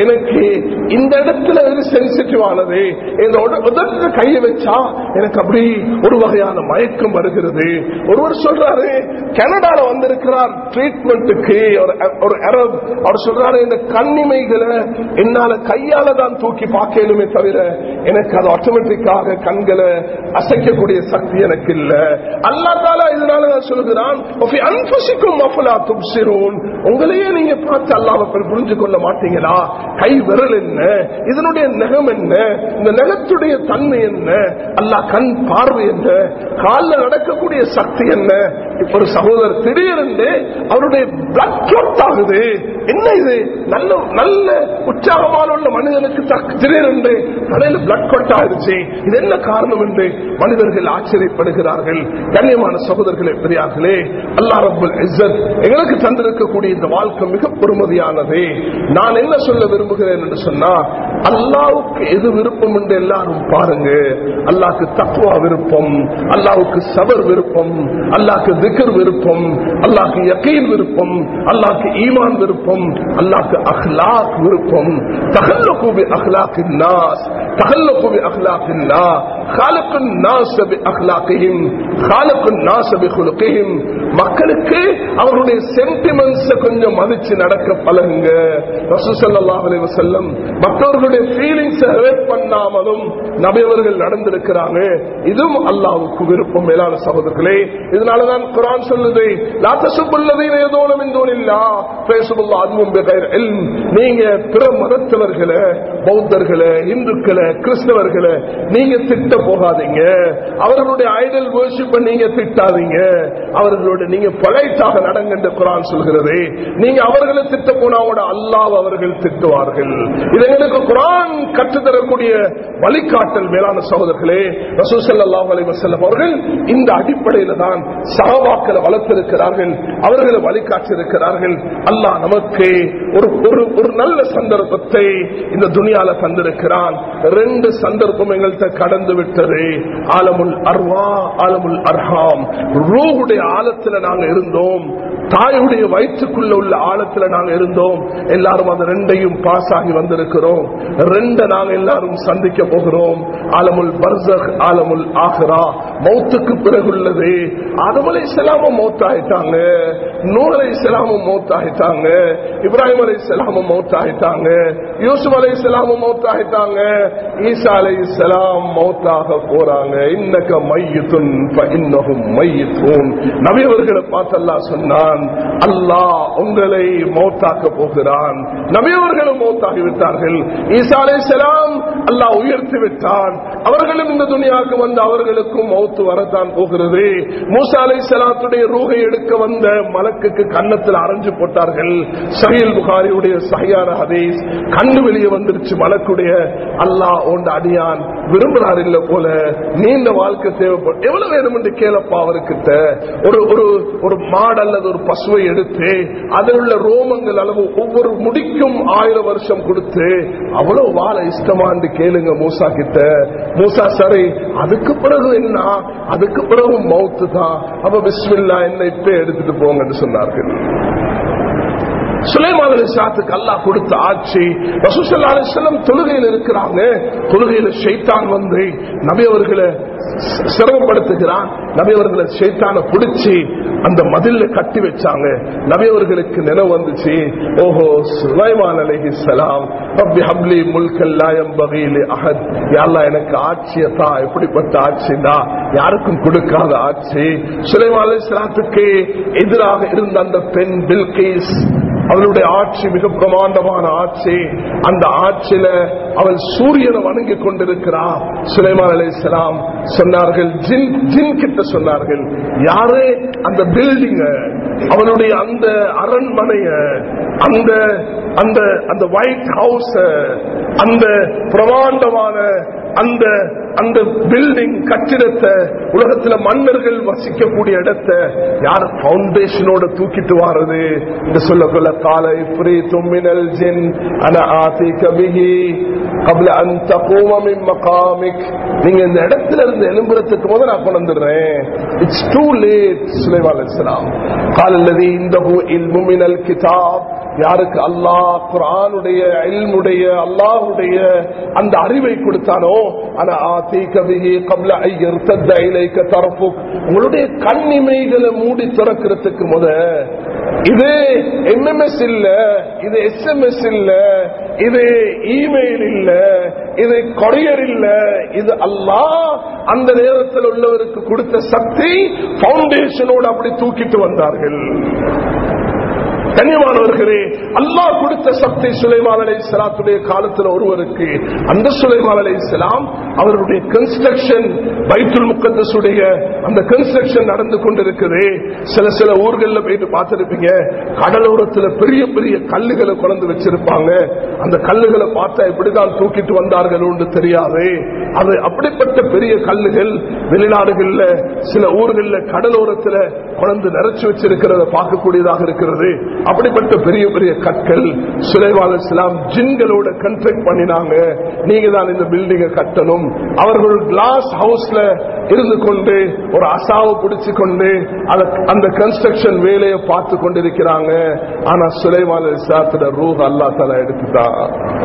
எனக்கு இந்த இடத்துல ஒரு சென்சிட்டிவ் ஆனது இந்த உட- உதட்டுல கையை வச்சா எனக்கு அப்படி ஒரு வகையான மயக்கம் வருகிறது ஒருவர் சொல்றாரு கனடால வந்திருக்கிறார் ட்ரீட்மெண்ட்டுக்கு ஒரு ஒரு அரப் அவர் சொல்றாரு இந்த கண்ணிமைகளை என்னால கையால தான் தூக்கி பார்க்கலுமே தவிர எனக்கு அது ஆட்டோமேட்டிக்காக கண்களை அசைக்கக்கூடிய சக்தி எனக்கு இல்ல அல்லா தாலா இதனால நான் சொல்கிறான் "ஒஃபி அன்ஃபுசிக்கும் அஃபலா துப்சிரூன்." உங்களையே நீங்க பார்த்து அல்லாஹ் புரிஞ்சு கொள்ள மாட்டீங்களா கை விரல் என்ன இதனுடைய நகம் என்ன இந்த நகத்துடைய தன்மை என்ன அல்லாஹ் கண் பார்வை என்ன காலில் நடக்கக்கூடிய சக்தி என்ன இப்ப ஒரு சகோதரர் திடீரென்று அவருடைய பிளட் கிளாட் ஆகுது என்ன இது நல்ல நல்ல உற்சாகமான உள்ள மனிதனுக்கு தக்க- திடீரென்று தலையில பிளட் கிளாட் ஆயிடுச்சு இது என்ன காரணம் என்று மனிதர்கள் ஆச்சரியப்படுகிறார்கள் கண்ணியமான சகோதரர்களே பெரியார்களே அல்லாஹ் ரப்பல் இஸ்ஸத் எங்களுக்கு தந்திருக்கக்கூடிய இந்த வாழ்க்கை மிக பெருமதியானது நான் என்ன சொல்ல விரும்புகிறேன் என்று சொன்னா அல்லாவுக்கு எது விருப்பம் என்று எல்லாரும் பாருங்க அல்லாஹ்க்கு தக்குவா விருப்பம் அல்லாஹ்வுக்கு சபர் விருப்பம் அல்லாஹ்க்கு திக்ர் விருப்பம் அல்லாஹ்க்கு யகீன் விருப்பம் அல்லாஹ்க்கு ஈமான் விருப்பம் அல்லாஹ்க்கு அஹ்லாக் விருப்பம் தகல்லகு பி அஹ்லாக்கின் நாஸ் தகல்லகு பி அஹ்லாக்கின் லா خالق الناس باخلاقهم خالق الناس بخلقهم மக்களுக்கு அவருடைய சென்டிமெண்ட்ஸ் கொஞ்சம் மதிச்சு நடக்க பழகுங்க ரசூல் ஸல்லல்லாஹு அலைஹி வஸல்லம் மற்றவர்களுடைய ஃபீலிங்ஸ் ஹர்ட் பண்ணாமலும் நபி அவர்கள் நடந்திருக்கிறாங்க இதுவும் அல்லாஹ்வுக்கு விருப்பம் மேலான சகோதரர்களே இதனால தான் குர்ஆன் சொல்லுது லா தசுபுல்லதீன யதூன மின் தூனில்லாஹ் ஃபயசுபுல்லாஹ் அதுவும் பிகைர் இல்ம் நீங்க பிற மதத்தவர்களை பௌத்தர்களை இந்துக்களை கிறிஸ்தவர்களை நீங்க திட்ட போகாதீங்க அவர்களுடைய ஐடல் worship நீங்க திட்டாதீங்க அவர்களோட நீங்க பொலைட்டாக நடங்க என்று குரான் சொல்கிறது நீங்க அவர்களை திட்ட போனாவோட அல்லாஹ் அவர்கள் திட்டுவார்கள் இது எங்களுக்கு குரான் கற்றுத்தரக்கூடிய வழிகாட்டல் மேலான சகோதரர்களே ரசூல் ஸல்லல்லாஹு அலைஹி வஸல்லம் அவர்கள் இந்த அடிப்படையில தான் சஹாபாக்களை வளர்த்திருக்கிறார்கள் அவர்களை வழிகாட்டி இருக்கிறார்கள் அல்லாஹ் நமக்கு ஒரு ஒரு ஒரு நல்ல சந்தர்ப்பத்தை இந்த துனியால தந்திருக்கிறான் ரெண்டு சந்தர்ப்பம் எங்கள்கிட்ட கடந்து விட்டது ஆலமுல் அர்வா ஆலமுல் அர்ஹாம் ரூஹுடைய ஆழத்துல நாங்க இருந்தோம் தாயுடைய வயிற்றுக்குள்ள உள்ள ஆழத்துல நாங்க இருந்தோம் எல்லாரும் அந்த ரெண்டையும் பாஸ் ஆகி வந்திருக்கிறோம் ரெண்ட நாங்க எல்லாரும் சந்திக்க போகிறோம் ஆலமுல் பர்சக் ஆலமுல் ஆஹ்ரா மௌத்துக்கு பிறகுள்ளது ஆதமலை செலாமும் மௌத்தாயிட்டாங்க நூலை செலாமும் மௌத்தாயிட்டாங்க இப்ராஹிம் அலை செலாமும் மௌத்தாயிட்டாங்க யூசுப் அலை செலாமும் மௌத்தாயிட்டாங்க ஈசா அலை செலாம் மௌத்தாக போறாங்க இன்னக்க மையத்துன் இன்னகும் மையத்தூன் நபியவர்களை பார்த்து அல்லாஹ் சொன்னான் அல்லாஹ் உங்களை மௌத்தாக்க போகிறான் நபியவர்களும் மௌத்தாகி விட்டார்கள் ஈசா அலை செலாம் அல்லாஹ் உயர்த்தி விட்டான் அவர்களும் இந்த துணியாவுக்கு வந்து அவர்களுக்கும் மௌத்து வரத்தான் போகிறது மூசா அலை செலாத்துடைய ரூகை எடுக்க வந்த மலக்குக்கு கன்னத்தில் அரைஞ்சு போட்டார்கள் சஹீல் புகாரியுடைய சஹியான ஹதீஸ் கண்ணு வெளியே வந்துருச்சு மலக்குடைய அல்லாஹ் ஓண்ட அடியான் விரும்புறார் இல்ல போல நீண்ட வாழ்க்கை தேவைப்படும் எவ்வளவு வேணும் என்று கேளப்பா அவர்கிட்ட ஒரு ஒரு ஒரு மாடு அல்லது ஒரு பசுவை எடுத்து அதில் உள்ள ரோமங்கள் அளவு ஒவ்வொரு முடிக்கும் ஆயிரம் வருஷம் கொடுத்து அவ்வளவு வாழ இஷ்டமான்னு கேளுங்க மூசா கிட்ட மூசா சரி அதுக்கு பிறகு என்ன அதுக்கு பிறகு மவுத்து தான் அப்ப பிஸ்மில்லா என்ன இப்ப எடுத்துட்டு போங்கன்னு சொன்னார்கள் சுலைமான் அலிஸ்லாத்துக்கு அல்லாஹ் கொடுத்த ஆட்சி ரசூசல்லா அலிஸ்லாம் தொழுகையில் இருக்கிறாங்க தொழுகையில ஷைத்தான் வந்து நபி அவர்களை ச- சிரமப்படுத்துகிறான் நபி அவர்களை ஷைத்தான பிடிச்சி அந்த மதில்ல கட்டி வச்சாங்க நபி அவர்களுக்கு நினைவு வந்துச்சு ஓஹோ சுலைமான் அலைஹி சலாம் ரப்பி ஹப்லி முல்கல்லா எம்பகிலி அஹத் யாழ்லா எனக்கு ஆட்சியை தான் எப்படிப்பட்ட ஆட்சினா யாருக்கும் கொடுக்காத ஆட்சி சுலைமான் அலைஹிஸ்ஸலாத்துக்கு எதிராக இருந்த அந்த பெண் பில்கீஸ் அவளுடைய ஆட்சி மிக பிரமாண்டமான ஆட்சி அந்த ஆட்சியில அவள் சூரியனை வணங்கி கொண்டிருக்கிறார் சுலைமான் அலைஹிஸ்ஸலாம் சொன்னார்கள் ஜின் ஜின் கிட்ட சொன்னார்கள் யாரு அந்த பில்டிங்க அவனுடைய அந்த அரண்மனைய அந்த அந்த அந்த ஒயிட் ஹவுஸ் அந்த பிரமாண்டமான அந்த அந்த பில்டிங் கட்டிடத்தை உலகத்துல மன்னர்கள் வசிக்கக்கூடிய இடத்தை யார் பவுண்டேஷனோட தூக்கிட்டு வாரது இந்த சொல்ல கொள்ள கால இப்ரி தும்மினல் ஜின் அன ஆசி கபிகி கபில அந்த கோமமின் மகாமிக் நீங்க இந்த இடத்துல இருந்து எழும்புறதுக்கு போது நான் கொண்டு வந்துடுறேன் இட்ஸ் டூ லேட் சுலைமான் அலிஸ்லாம் காலல்லதி இந்த இல்முமினல் கிதாப் யாருக்கு அல்லாஹ் குரானுடைய இல்முடைய அல்லாஹுடைய அந்த அறிவை கொடுத்தானோ ஆனா ஆத்தி கவிகி கபில ஐயர் தத்த இலைக்க தரப்பு உங்களுடைய கண்ணிமைகளை மூடி திறக்கிறதுக்கு முத இது எம்எம்எஸ் இல்ல இது எஸ்எம்எஸ் இல்ல இது இமெயில் இல்ல இது கொரியர் இல்ல இது அல்லாஹ் அந்த நேரத்தில் உள்ளவருக்கு கொடுத்த சக்தி பவுண்டேஷனோடு அப்படி தூக்கிட்டு வந்தார்கள் கண்ணியமானவர்களே அல்லாஹ் கொடுத்த சக்தி சுலைமான் அலை சலாத்துடைய காலத்தில் ஒருவருக்கு அந்த சுலைமான் அலை சலாம் அவருடைய கன்ஸ்ட்ரக்ஷன் பைத்துல் முக்கத்தசுடைய அந்த கன்ஸ்ட்ரக்ஷன் நடந்து கொண்டிருக்குது சில சில ஊர்கள்ல போயிட்டு பார்த்திருப்பீங்க கடலோரத்துல பெரிய பெரிய கல்லுகளை கொண்டு வச்சிருப்பாங்க அந்த கல்லுகளை பார்த்தா எப்படிதான் தூக்கிட்டு வந்தார்கள் தெரியாது அது அப்படிப்பட்ட பெரிய கல்லுகள் வெளிநாடுகள்ல சில ஊர்கள்ல கடலோரத்துல கொண்டு நிறைச்சு வச்சிருக்கிறத பார்க்கக்கூடியதாக இருக்கிறது அப்படிப்பட்ட பெரிய பெரிய கற்கள் சுலைவால் இஸ்லாம் ஜின்களோட கன்ட்ராக்ட் பண்ணினாங்க நீங்க தான் இந்த பில்டிங்கை கட்டணும் அவர்கள் கிளாஸ் ஹவுஸ்ல இருந்து கொண்டு ஒரு அசாவை பிடிச்சு கொண்டு அந்த கன்ஸ்ட்ரக்ஷன் வேலையை பார்த்து கொண்டிருக்கிறாங்க ஆனா சுலைவால் இஸ்லாத்துல ரூஹ் அல்லா தலா எடுத்துட்டான்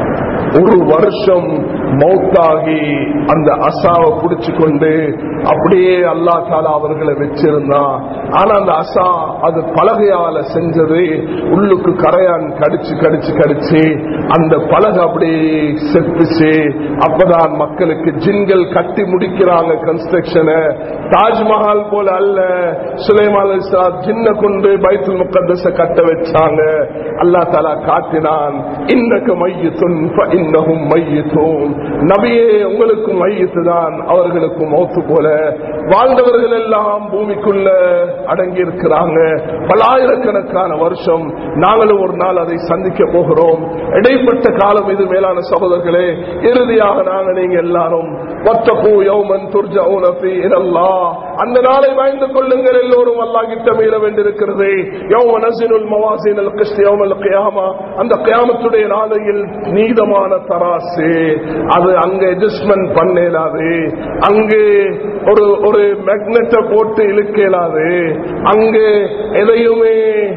ஒரு வருஷம் மௌத்தாகி அந்த அசாவை பிடிச்சு கொண்டு அப்படியே அல்லா தாலா அவர்களை வச்சிருந்தான் ஆனா அந்த அசா அது பலகையால செஞ்சது உள்ளுக்கு கரையான் கடிச்சு கடிச்சு கடிச்சு அந்த பலகை அப்படியே செத்துச்சு அப்பதான் மக்களுக்கு ஜின்கள் கட்டி முடிக்கிறாங்க கன்ஸ்ட்ரக்ஷனை தாஜ்மஹால் போல அல்ல சுலைமான் ஜின்ன கொண்டு பைத்துல் முக்கத்தச கட்ட வச்சாங்க அல்லா தாலா காட்டினான் இன்னக்கு மையத்துன் இன்னகும் மையத்தும் நபியே உங்களுக்கும் மையத்து தான் அவர்களுக்கும் மௌத்து போல வாழ்ந்தவர்கள் எல்லாம் பூமிக்குள்ள அடங்கி இருக்கிறாங்க பலாயிரக்கணக்கான வருஷம் நாங்களும் ஒரு நாள் அதை சந்திக்க போகிறோம் இடைப்பட்ட காலம் இது மேலான சகோதரர்களே இறுதியாக நாங்கள் நீங்க எல்லாரும் வத்தப்பூ யௌமன் துர்ஜவுனபி இதல்லா அந்த நாளை வாய்ந்து கொள்ளுங்கள் எல்லோரும் அல்லா கிட்ட மீற வேண்டியிருக்கிறது யௌம நசினுல் மவாசின் அல் கிறிஸ்து யௌமல் கியாமா அந்த கியாமத்துடைய நாளையில் நீதமான தராசு அது அங்க அட்ஜஸ்ட்மெண்ட் பண்ணலாது அங்கு ஒரு ஒரு மேக்னெட்டை போட்டு இழுக்கலாது அங்கு எதையுமே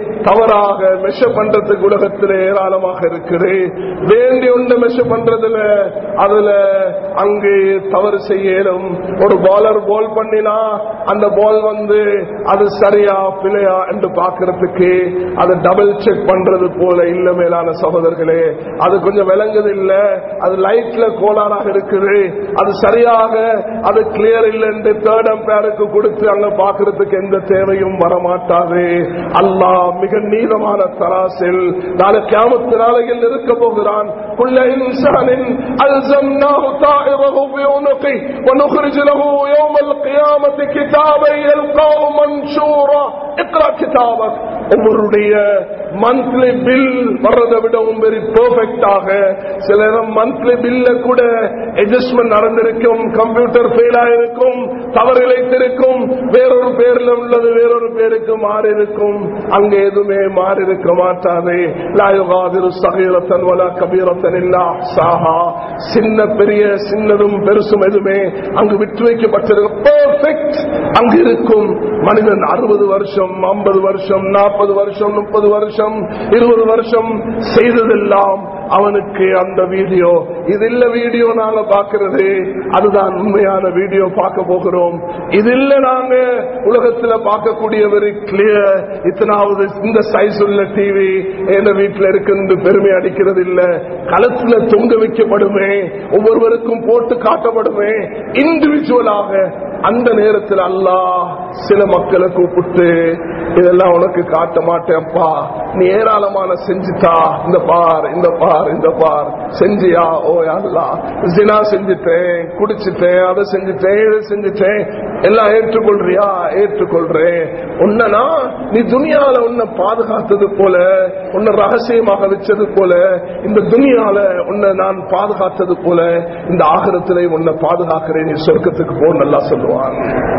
தவறாக மெஷ பண்றதுக்கு உலகத்தில் ஏராளமாக இருக்குது வேண்டி ஒன்று மெஷ பண்றதுல அதுல அங்கு தவறு செய்யலும் ஒரு பாலர் பால் பண்ணினா அந்த பால் வந்து அது சரியா பிழையா என்று பாக்குறதுக்கு அது டபுள் செக் பண்றது போல இல்ல மேலான சகோதரர்களே அது கொஞ்சம் விளங்குது இல்ல அது லைட்ல கோளாறாக இருக்குது அது சரியாக அது கிளியர் இல்லை என்று தேர்ட் அம்பேருக்கு கொடுத்து அங்க பாக்குறதுக்கு எந்த தேவையும் வரமாட்டாது அல்லாஹ் மிக நீளமான தராசில் நாளை கியாமத்து நாளையில் இருக்க போகிறான் குள்ள இன்சானின் அல்சம்னாஹு தாயிரஹு பியுனுகி ونخرج له يوم القيامة كتابا يلقاه منشورا اقرأ كتابك உங்களுடைய மந்த்லி பில் வர்றதை விடவும் வெரி பெர்ஃபெக்டாக சில நேரம் மந்த்லி பில்ல கூட அட்ஜஸ்ட்மெண்ட் நடந்திருக்கும் கம்ப்யூட்டர் ஃபெயில் ஆயிருக்கும் தவறு இழைத்திருக்கும் வேறொரு பேர்ல உள்ளது வேறொரு பேருக்கு மாறி இருக்கும் அங்க எதுவுமே மாறி இருக்க மாட்டாது லாயுகாதிரு சகீரத்தன் வல கபீரத்தன் இல்லா சாஹா சின்ன பெரிய சின்னதும் பெருசும் எதுவுமே அங்கு விட்டு வைக்கப்பட்டிருக்கும் பெர்ஃபெக்ட் அங்கு இருக்கும் மனிதன் அறுபது வருஷம் ஐம்பது வருஷம் நாற்பது வருஷம் முப்பது வருஷம் இருபது வருஷம் செய்ததெல்லாம் அவனுக்கு அந்த வீடியோ இது இல்ல வீடியோ நாங்க பாக்குறது அதுதான் உண்மையான வீடியோ பார்க்க போகிறோம் இது இல்ல நாங்க உலகத்துல பார்க்கக்கூடிய வெரி கிளியர் இத்தனாவது இந்த சைஸ் உள்ள டிவி எந்த வீட்டுல இருக்கு பெருமை அடிக்கிறது இல்ல களத்துல தொங்க வைக்கப்படுமே ஒவ்வொருவருக்கும் போட்டு காட்டப்படுமே இண்டிவிஜுவலாக அந்த நேரத்தில் அல்லாஹ் சில மக்களை கூப்பிட்டு இதெல்லாம் உனக்கு காட்ட மாட்டேன்ப்பா நீ ஏராளமான செஞ்சுட்டா இந்த பார் இந்த பார் இந்த பார் செஞ்சியா ஓ அல்லா ஜினா செஞ்சுட்டேன் குடிச்சிட்டேன் அதை செஞ்சுட்டேன் இதை செஞ்சுட்டேன் எல்லாம் ஏற்றுக்கொள்றியா ஏற்றுக்கொள்றேன் உன்னனா நீ துனியால உன்னை பாதுகாத்தது போல உன்னை ரகசியமாக வச்சது போல இந்த துனியால உன்னை நான் பாதுகாத்தது போல இந்த ஆகரத்திலே உன்னை பாதுகாக்கிறேன் நீ சொர்க்கத்துக்கு போ நல்லா சொல்லுவான்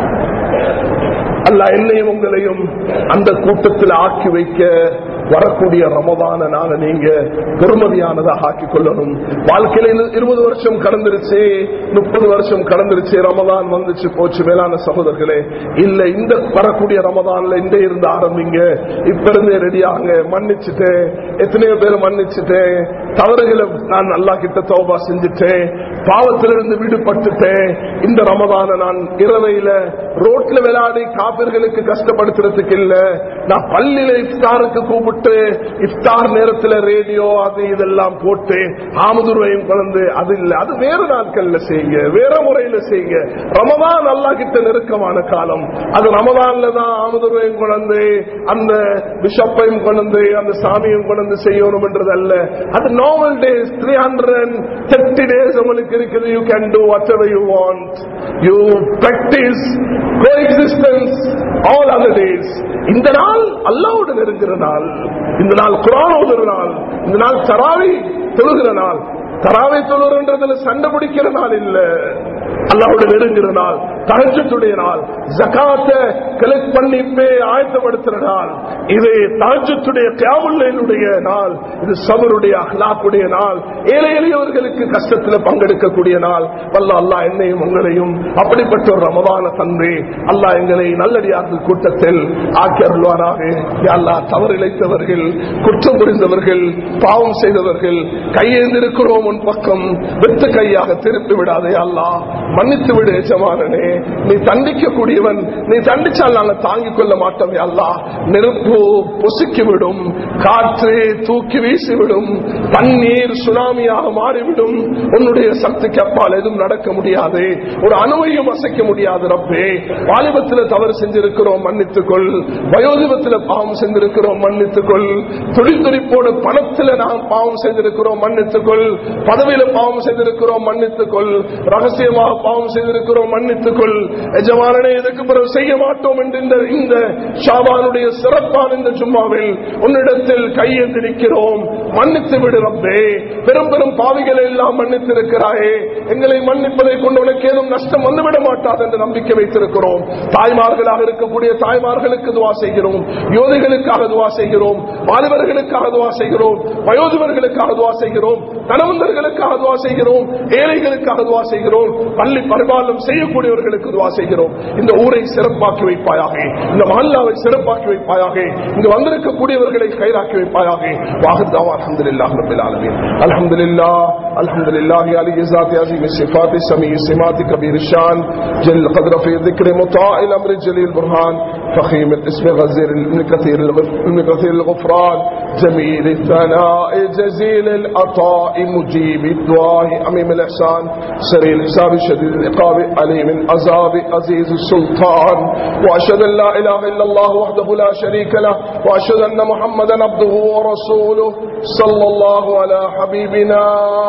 அல்ல என்னையும் உங்களையும் அந்த கூட்டத்தில் ஆக்கி வைக்க வரக்கூடிய ரமதான நாள நீங்க பெருமதியானதாக ஆக்கிக் கொள்ளணும் வாழ்க்கையில இருபது வருஷம் கடந்துருச்சு முப்பது வருஷம் கடந்துருச்சு ரமதான் வந்துச்சு போச்சு மேலான சகோதரர்களே இல்ல இந்த வரக்கூடிய ரமதான்ல இந்த இருந்து ஆரம்பிங்க இப்ப இருந்தே ரெடியாங்க மன்னிச்சுட்டேன் எத்தனையோ பேர் மன்னிச்சுட்டேன் தவறுகளை நான் நல்லா கிட்ட தோபா செஞ்சுட்டேன் பாவத்திலிருந்து விடுபட்டுட்டேன் இந்த ரமதான நான் இரவையில ரோட்ல விளையாடி காப்பிர்களுக்கு கஷ்டப்படுத்துறதுக்கு இல்ல நான் பள்ளியில இஃப்தாருக்கு கூப்பிட்டு இஃப்தார் நேரத்துல ரேடியோ அது இதெல்லாம் போட்டு ஆமதுருவையும் கலந்து அது இல்ல அது வேற நாட்கள்ல செய்யுங்க வேற முறையில செய்யுங்க ரமதான் அல்லா கிட்ட நெருக்கமான காலம் அது ரமதான்ல தான் ஆமதுருவையும் கொண்டு அந்த பிஷப்பையும் கொண்டு அந்த சாமியும் கொண்டு செய்யணும் என்றது அல்ல அது normal days three hundred thirty days உங்களுக்கு இருக்குது you can do whatever you want you practice go existence all other days இந்த நாள் அல்லாவோடு நெருங்குற நாள் இந்த நாள் குரான் ஓதுற நாள் இந்த நாள் தராவி தொழுகிற நாள் தராவை தொழுறன்றதுல சண்டை பிடிக்கிற நாள் இல்ல அல்லாவோட நெருங்குற நாள் தகஜத்துடைய நாள் ஜகாத்த கலெக்ட் பண்ணி ஆயத்தப்படுத்துற நாள் இது தகஜத்துடைய கேவல்லையினுடைய நாள் இது சபருடைய அஹ்லாக்குடைய நாள் ஏழை எளியவர்களுக்கு கஷ்டத்தில் பங்கெடுக்கக்கூடிய நாள் வல்ல அல்லா என்னையும் உங்களையும் அப்படிப்பட்ட ஒரு ரமதான தன்மை அல்லா எங்களை நல்லடியார்கள் கூட்டத்தில் ஆக்கி அருள்வாராக அல்லா தவறு இழைத்தவர்கள் குற்றம் புரிந்தவர்கள் பாவம் செய்தவர்கள் கையேந்திருக்கிறோம் உன் பக்கம் வெத்து கையாக திருப்பி விடாதே அல்லா மன்னித்து விடு எஜமானனே நீ தண்டிக்க கூடியவன் நீ தண்டிச்சால் நாங்கள் தாங்கிக் கொள்ள மாட்டோம் அல்லா நெருப்பு பொசுக்கி விடும் காற்று தூக்கி வீசிவிடும் தண்ணீர் சுனாமியாக மாறிவிடும் உன்னுடைய சக்திக்கு அப்பால் எதுவும் நடக்க முடியாது ஒரு அணுவையும் அசைக்க முடியாது ரப்பே வாலிபத்தில் தவறு செஞ்சிருக்கிறோம் மன்னித்துக்கொள் வயோதிபத்தில் பாவம் செஞ்சிருக்கிறோம் மன்னித்துக்கொள் தொழில் துடிப்போடு பணத்தில் நாம் பாவம் செய்திருக்கிறோம் மன்னித்துக்கொள் பதவியில பாவம் செய்திருக்கிறோம் மன்னித்துக்கொள் ரகசியமாக பாவம் செய்திருக்கிறோம் மன்னித்துக்கொள் எஜமானனை இதற்கு பிறகு செய்ய மாட்டோம் என்று இந்த இந்த ஷாபானுடைய சிறப்பான இந்த சும்மாவில் உன்னிடத்தில் கையெழுந்திருக்கிறோம் மன்னித்து விடு ரப்பே பெரும் பெரும் பாவிகளை எல்லாம் மன்னித்திருக்கிறாயே எங்களை மன்னிப்பதை கொண்டு உனக்கு ஏதும் நஷ்டம் வந்துவிட மாட்டாது என்று நம்பிக்கை வைத்திருக்கிறோம் தாய்மார்களாக இருக்கக்கூடிய தாய்மார்களுக்கு துவா செய்கிறோம் யோதிகளுக்காக துவா செய்கிறோம் வாலிபர்களுக்காக துவா செய்கிறோம் வயோதிபர்களுக்காக துவா செய்கிறோம் கணவந்தர்களுக்காக துவா செய்கிறோம் ஏழைகளுக்காக துவா செய்கிறோம் பள்ளி பரிபாலனம் செய்யக்கூடியவர்களுக்கு துவா செய்கிறோம் இந்த ஊரை சிறப்பாக்கி வைப்பாயாக இந்த மஹல்லாவை சிறப்பாக்கி வைப்பாயாக இங்கு வந்திருக்கக்கூடியவர்களை கைராக்கி வைப்பாயாக வாகத்தாவா அலமதுல்லாஹ் ரபில் ஆலமீன் அல்ஹம்துலில்லாஹ் அல்ஹம்துலில்லாஹி அலி ذات عظيم الصفات سميع السمات كبير الشان جل قدر في ذكر مطاع الامر جليل البرهان فخيم الاسم غزير ابن كثير ابن كثير الغفران جميل الثناء جزيل العطاء مجيب الدعاء اميم الاحسان سريع الحساب شديد العقاب عليم العذاب عزيز السلطان واشهد ان لا اله الا الله وحده لا شريك له واشهد ان محمدا عبده ورسوله صلى الله على حبيبنا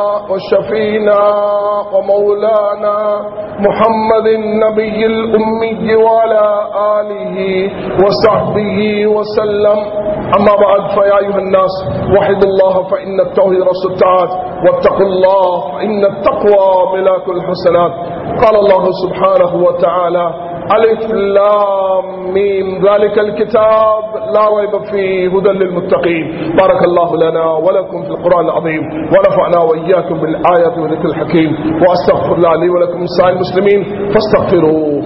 وشفينا ومولانا محمد النبي الأمي وعلى آله وصحبه وسلم أما بعد فيا أيها الناس وحدوا الله فإن التوحيد رأس التاج واتقوا الله فإن التقوى ملاك الحسنات قال الله سبحانه وتعالى ألف لام ميم ذلك الكتاب لا ريب فيه هدى للمتقين بارك الله لنا ولكم في القرآن العظيم ونفعنا وإياكم بالآيات والذكر الحكيم وأستغفر الله لي ولكم سائر المسلمين فاستغفروه